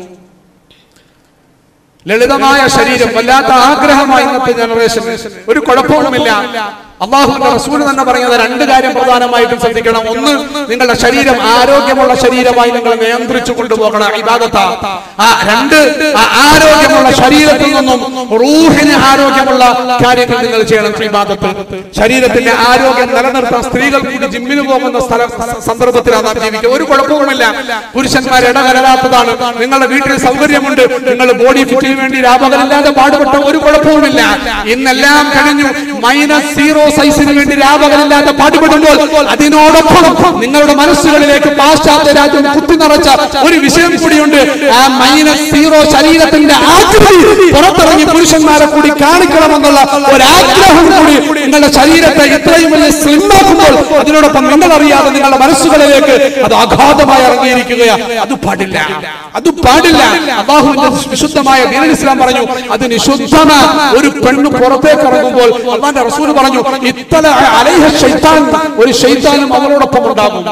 ലളിതമായ ശരീരം വല്ലാത്ത ആഗ്രഹമായി ഇന്നത്തെ ജനറേഷൻ ഒരു കുഴപ്പവുമില്ല അള്ളാഹുവിന്റെ റസൂൽ തന്നെ പറയുന്നത് രണ്ട് കാര്യം പ്രധാനമായിട്ടും ശ്രദ്ധിക്കണം ഒന്ന് നിങ്ങളുടെ ശരീരം ആരോഗ്യമുള്ള ശരീരമായി നിങ്ങൾ നിയന്ത്രിച്ചു കൊണ്ടുപോകണം ഇബാദത്ത ആ രണ്ട് ആ ആരോഗ്യമുള്ള ശരീരത്തിൽ നിന്നും റൂഹിന് ആരോഗ്യമുള്ള കാര്യങ്ങൾ നിങ്ങൾ ചെയ്യണം ഇബാദത്ത് ശരീരത്തിന്റെ ആരോഗ്യം നിലനിർത്താൻ സ്ത്രീകൾ കൂടി ജിമ്മിന് പോകുന്ന സ്ഥല സന്ദർഭത്തിലാണ് നാം ജീവിക്കുക ഒരു കുഴപ്പവുമില്ല പുരുഷന്മാർ ഇടകലരാത്തതാണ് നിങ്ങളുടെ വീട്ടിൽ സൗകര്യമുണ്ട് നിങ്ങൾ ബോഡി ഫിറ്റിന് വേണ്ടി രാപകലില്ലാതെ പാടുപെട്ട ഒരു കുഴപ്പവുമില്ല ഇന്നെല്ലാം കഴിഞ്ഞു മൈനസ് സീറോ സൈസിന് വേണ്ടി രാപകലില്ലാതെ പാടുപെടുമ്പോൾ അതിനോടൊപ്പം നിങ്ങളുടെ മനസ്സുകളിലേക്ക് പാശ്ചാത്യ രാജ്യം കുത്തി നിറച്ച ഒരു വിഷയം കൂടിയുണ്ട് ആ മൈനസ് സീറോ ശരീരത്തിന്റെ ആകൃതി പുറത്തിറങ്ങി പുരുഷന്മാരെ കൂടി കാണിക്കണമെന്നുള്ള ഒരാഗ്രഹം കൂടി നിങ്ങളുടെ ശരീരത്തെ ഇത്രയും വലിയ സ്ലിമാക്കുമ്പോൾ അതിനോടൊപ്പം നിങ്ങൾ അറിയാതെ നിങ്ങളുടെ മനസ്സുകളിലേക്ക് അത് അഗാധമായി ഇറങ്ങിയിരിക്കുകയാ അത് പാടില്ല അത് പാടില്ല അള്ളാഹുവിന്റെ വിശുദ്ധമായ ദീനുൽ ഇസ്ലാം പറഞ്ഞു അത് നിശുദ്ധമ ഒരു പെണ്ണ് പുറത്തേക്ക് ഇറങ്ങുമ്പോൾ അള്ളാന്റെ റസൂൽ പറഞ്ഞു ഇത്തല അലൈഹ ശൈത്താൻ ഒരു ശൈത്താനും അവളോടൊപ്പം ഉണ്ടാകും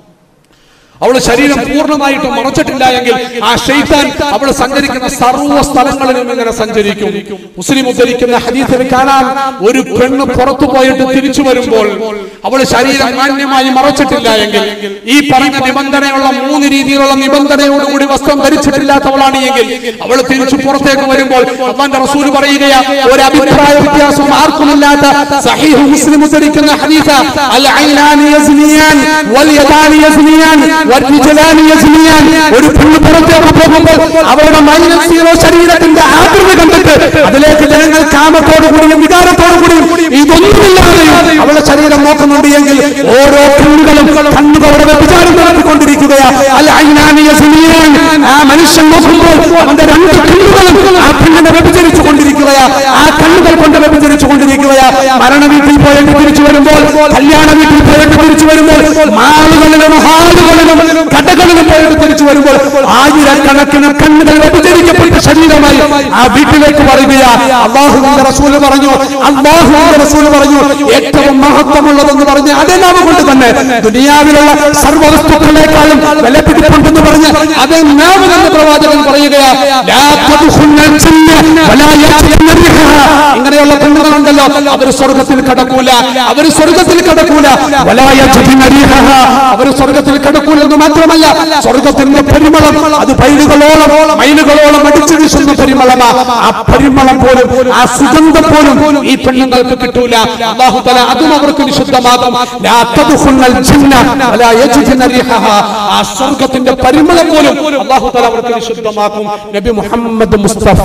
അവള് ശരീരം പൂർണ്ണമായിട്ടും മറച്ചിട്ടില്ല എങ്കിൽ ആ ഷെയ്ത്താൻ അവൾ സഞ്ചരിക്കുന്ന സർവ്വ സ്ഥലങ്ങളിലും ഇങ്ങനെ സഞ്ചരിക്കും മുസ്ലിം ഉദ്ധരിക്കുന്ന ഹദീസിൽ കാണാൻ ഒരു പെണ്ണ് പുറത്തു പോയിട്ട് തിരിച്ചു വരുമ്പോൾ അവൾ ശരീരം മാന്യമായി മറച്ചിട്ടില്ല എങ്കിൽ ഈ പറഞ്ഞ നിബന്ധനയുള്ള മൂന്ന് രീതിയിലുള്ള നിബന്ധനയോടുകൂടി വസ്ത്രം ധരിച്ചിട്ടില്ലാത്തവളാണ് എങ്കിൽ അവൾ തിരിച്ചു പുറത്തേക്ക് വരുമ്പോൾ അള്ളാന്റെ റസൂൽ പറയുകയാ ഒരു അഭിപ്രായ വ്യത്യാസം ആർക്കുമില്ലാത്ത സഹീഹ് മുസ്ലിം ഉദ്ധരിക്കുന്ന ഹദീസ അൽ ഐനാനി യസ്നിയാൻ വൽ യദാനി യസ്നിയാൻ വൽ റിജലാനി യസ്നിയാൻ ഒരു പെണ്ണ് പുറത്തേക്ക് പോകുമ്പോൾ അവരുടെ മൈനസ് സീറോ ശരീരത്തിന്റെ ആകൃതി കണ്ടിട്ട് അതിലേക്ക് ജനങ്ങൾ കാമത്തോടു കൂടിയും വികാരത്തോടു കൂടിയും ഇതൊന്നുമില്ലാതെയും അവളുടെ ശരീരം നോക്കുന്നുണ്ട് എങ്കിൽ ഓരോ പെണ്ണുകളും കണ്ണുകളുടെ വിചാരം നടത്തിക്കൊണ്ടിരിക്കുകയാ അൽ ഐനാനി യസ്നിയാൻ ആ മനുഷ്യൻ നോക്കുമ്പോൾ അവന്റെ രണ്ട് കണ്ണുകളും ആ പെണ്ണിനെ വ്യഭിചരിച്ചു കൊണ്ടിരിക്കുകയാ ആ കണ്ണുകൾ കൊണ്ട് വ്യഭിചരിച്ചു കൊണ്ടിരിക്കുകയാ മരണ വീട്ടിൽ പോയിട്ട് തിരിച്ചു വരുമ്പോൾ കല്യാണ വീട്ടിൽ പോയിട്ട് തിരിച്ചു വരുമ്പോൾ മാളുകളിലും ഹാളുകളിലും കടകളിലും പോയിട്ട് തിരിച്ചു വരുമ്പോൾ ആയിരക്കണക്കിന് കണ്ണുകൾ വ്യഭിചരിക്കപ്പെട്ട ശരീരമായി ആ വീട്ടിലേക്ക് വരികയാ അള്ളാഹുവിന്റെ റസൂല് പറഞ്ഞു അള്ളാഹുവിന്റെ റസൂല് പറഞ്ഞു ഏറ്റവും മഹത്വമുള്ളതെന്ന് പറഞ്ഞ് അതേ നാമം കൊണ്ട് തന്നെ ദുനിയാവിലുള്ള സർവ്വവസ്തുക്കളെക്കാളും വിലപിടിപ്പുണ്ടെന്ന് പറഞ്ഞ് അതേ നാമം എന്ന് പ്രവാചകൻ പറയുകയാ ലാ തദ്ഖുലുൽ ജന്ന വലാ യഅ്തിയന്ന റിഹഹാ. ഇങ്ങനെയുള്ള പെണ്ണുങ്ങളുണ്ടല്ലോ അവർ സ്വർഗത്തിൽ കടക്കൂല അവർ സ്വർഗത്തിൽ കടക്കൂല വലാ യഅ്തിയന്ന റിഹഹാ. അവർ സ്വർഗത്തിൽ കടക്കൂല എന്ന് മാത്രമല്ല സ്വർഗത്തിന്റെ പരിമളം അത് പൈലുകളോളം മൈലുകളോളം അടിച്ചു വീശുന്ന പരിമളമാ ആ പരിമളം പോലും ആ സുഗന്ധം പോലും ഈ പെണ്ണുങ്ങൾക്ക് കിട്ടൂല അള്ളാഹു തല അതും അവർക്ക് നിഷിദ്ധമാകും ലാ തദ്ഖുലുൽ ജന്ന വലാ യഅ്തിയന്ന റിഹഹാ. ആ സ്വർഗത്തിന്റെ പരിമളം പോലും അള്ളാഹു തല അവർക്ക് നിഷിദ്ധമാക്കും നബി മുഹമ്മദ് മുസ്തഫ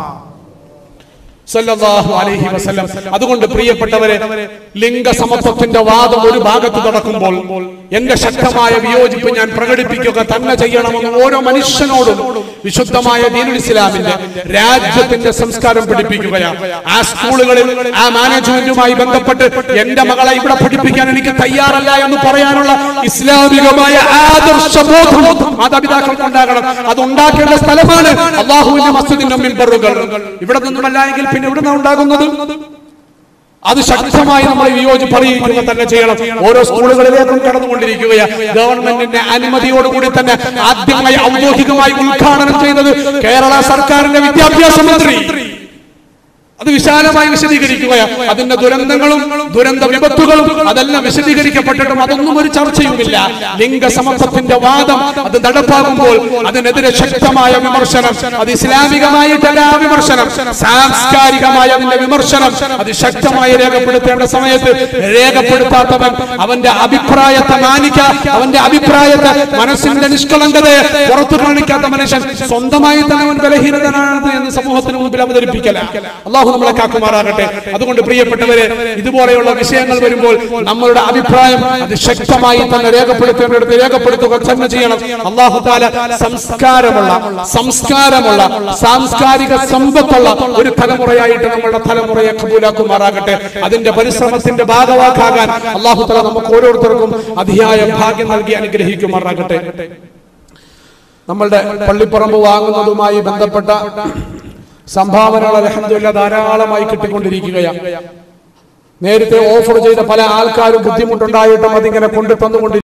സല്ലല്ലാഹു അലൈഹി വസല്ലം അതുകൊണ്ട് പ്രിയപ്പെട്ടവരെ ലിംഗസമത്വത്തിന്റെ വാദം ഒരു ഭാഗത്ത് നടക്കുമ്പോൾ എന്റെ ശക്തമായ വിയോജിപ്പ് ഞാൻ പ്രകടിപ്പിക്കുക തന്നെ ചെയ്യണമെന്ന് ഓരോ മനുഷ്യനോടും വിശുദ്ധമായ ദീനുൽ ഇസ്ലാമിന്റെ രാജ്യത്തിന്റെ സംസ്കാരം പഠിപ്പിക്കുകയാണ് ആ സ്കൂളുകളിൽ ആ മാനേജ്മെന്റുമായി ബന്ധപ്പെട്ട് എന്റെ മകളെ ഇവിടെ പഠിപ്പിക്കാൻ എനിക്ക് തയ്യാറല്ല എന്ന് പറയാനുള്ള ഇസ്ലാമികമായ ആദർശബോധം മാതാപിതാക്കൾക്ക് ഉണ്ടാകണം അത് ഉണ്ടാക്കേണ്ട സ്ഥലമാണ് അള്ളാഹുവിന്റെ മസ്ജിദിന്റെ മിമ്പറുകൾ ഇവിടെ നിന്നുമല്ല എങ്കിൽ പിന്നെ ഇവിടെ നിന്നാണ് ഉണ്ടാകുന്നത് അത് ശക്തമായി നമ്മൾ വിയോജിപ്പ് അറിയിക്കുക തന്നെ ചെയ്യണം ഓരോ സ്കൂളുകളിലേക്കും കടന്നുകൊണ്ടിരിക്കുകയാണ് ഗവൺമെന്റിന്റെ അനുമതിയോടുകൂടി തന്നെ ആദ്യമായി ഔദ്യോഗികമായി ഉദ്ഘാടനം ചെയ്യുന്നത് കേരള സർക്കാരിന്റെ വിദ്യാഭ്യാസ മന്ത്രി അത് വിശാലമായി വിശദീകരിക്കുകയാണ് അതിന്റെ ദുരന്തങ്ങളും ദുരന്ത വിപത്തുകളും അതെല്ലാം വിശദീകരിക്കപ്പെട്ടിട്ടും അതൊന്നും ഒരു ചർച്ചയുമില്ല ലിംഗസമത്വത്തിന്റെ വാദം അത് നടപ്പാകുമ്പോൾ അതിനെതിരെ ശക്തമായ വിമർശനം അത് ഇസ്ലാമികമായിട്ടല്ല ആ വിമർശനം സാംസ്കാരികമായ അതിന്റെ വിമർശനം അത് ശക്തമായി രേഖപ്പെടുത്തേണ്ട സമയത്ത് രേഖപ്പെടുത്താത്തവൻ അവന്റെ അഭിപ്രായത്തെ മാനിക്ക അവന്റെ അഭിപ്രായത്തെ മനസ്സിന്റെ നിഷ്കളങ്കതയെ പുറത്തു കാണിക്കാത്ത മനുഷ്യൻ സ്വന്തമായി തന്നെ അവൻ ബലഹീനതനാണ് എന്ന് സമൂഹത്തിന് മുമ്പിൽ അവതരിപ്പിക്കല അള്ളാഹു നമ്മളെ കാക്കുമാറാകട്ടെ അതുകൊണ്ട് പ്രിയപ്പെട്ടവരെ ഇതുപോലെയുള്ള വിഷയങ്ങൾ വരുമ്പോൾ നമ്മളുടെ അഭിപ്രായം അത് ശക്തമായി തന്നെ രേഖപ്പെടുത്തേണ്ടടുത്ത് രേഖപ്പെടുത്തുക തന്നെ ചെയ്യണം അള്ളാഹു താല സംസ്കാരമുള്ള സംസ്കാരമുള്ള സാംസ്കാരിക സമ്പത്തുള്ള ഒരു തലമുറയായിട്ട് നമ്മളുടെ തലമുറയെ കബൂലാക്കുമാറാകട്ടെ അതിന്റെ പരിശ്രമത്തിന്റെ ഭാഗവാക്കാകാൻ അള്ളാഹു താല നമുക്ക് ഓരോരുത്തർക്കും അതിയായ ഭാഗ്യം നൽകി അനുഗ്രഹിക്കുമാറാകട്ടെ നമ്മളുടെ പള്ളിപ്പറമ്പ് വാങ്ങുന്നതുമായി ബന്ധപ്പെട്ട സംഭാവനകൾ അലഹമില്ല ധാരാളമായി കിട്ടിക്കൊണ്ടിരിക്കുകയാണ് നേരത്തെ ഓഫർ ചെയ്ത പല ആൾക്കാരും ബുദ്ധിമുട്ടുണ്ടായിട്ടും അതിങ്ങനെ കൊണ്ടു തന്നുകൊണ്ടിരിക്കും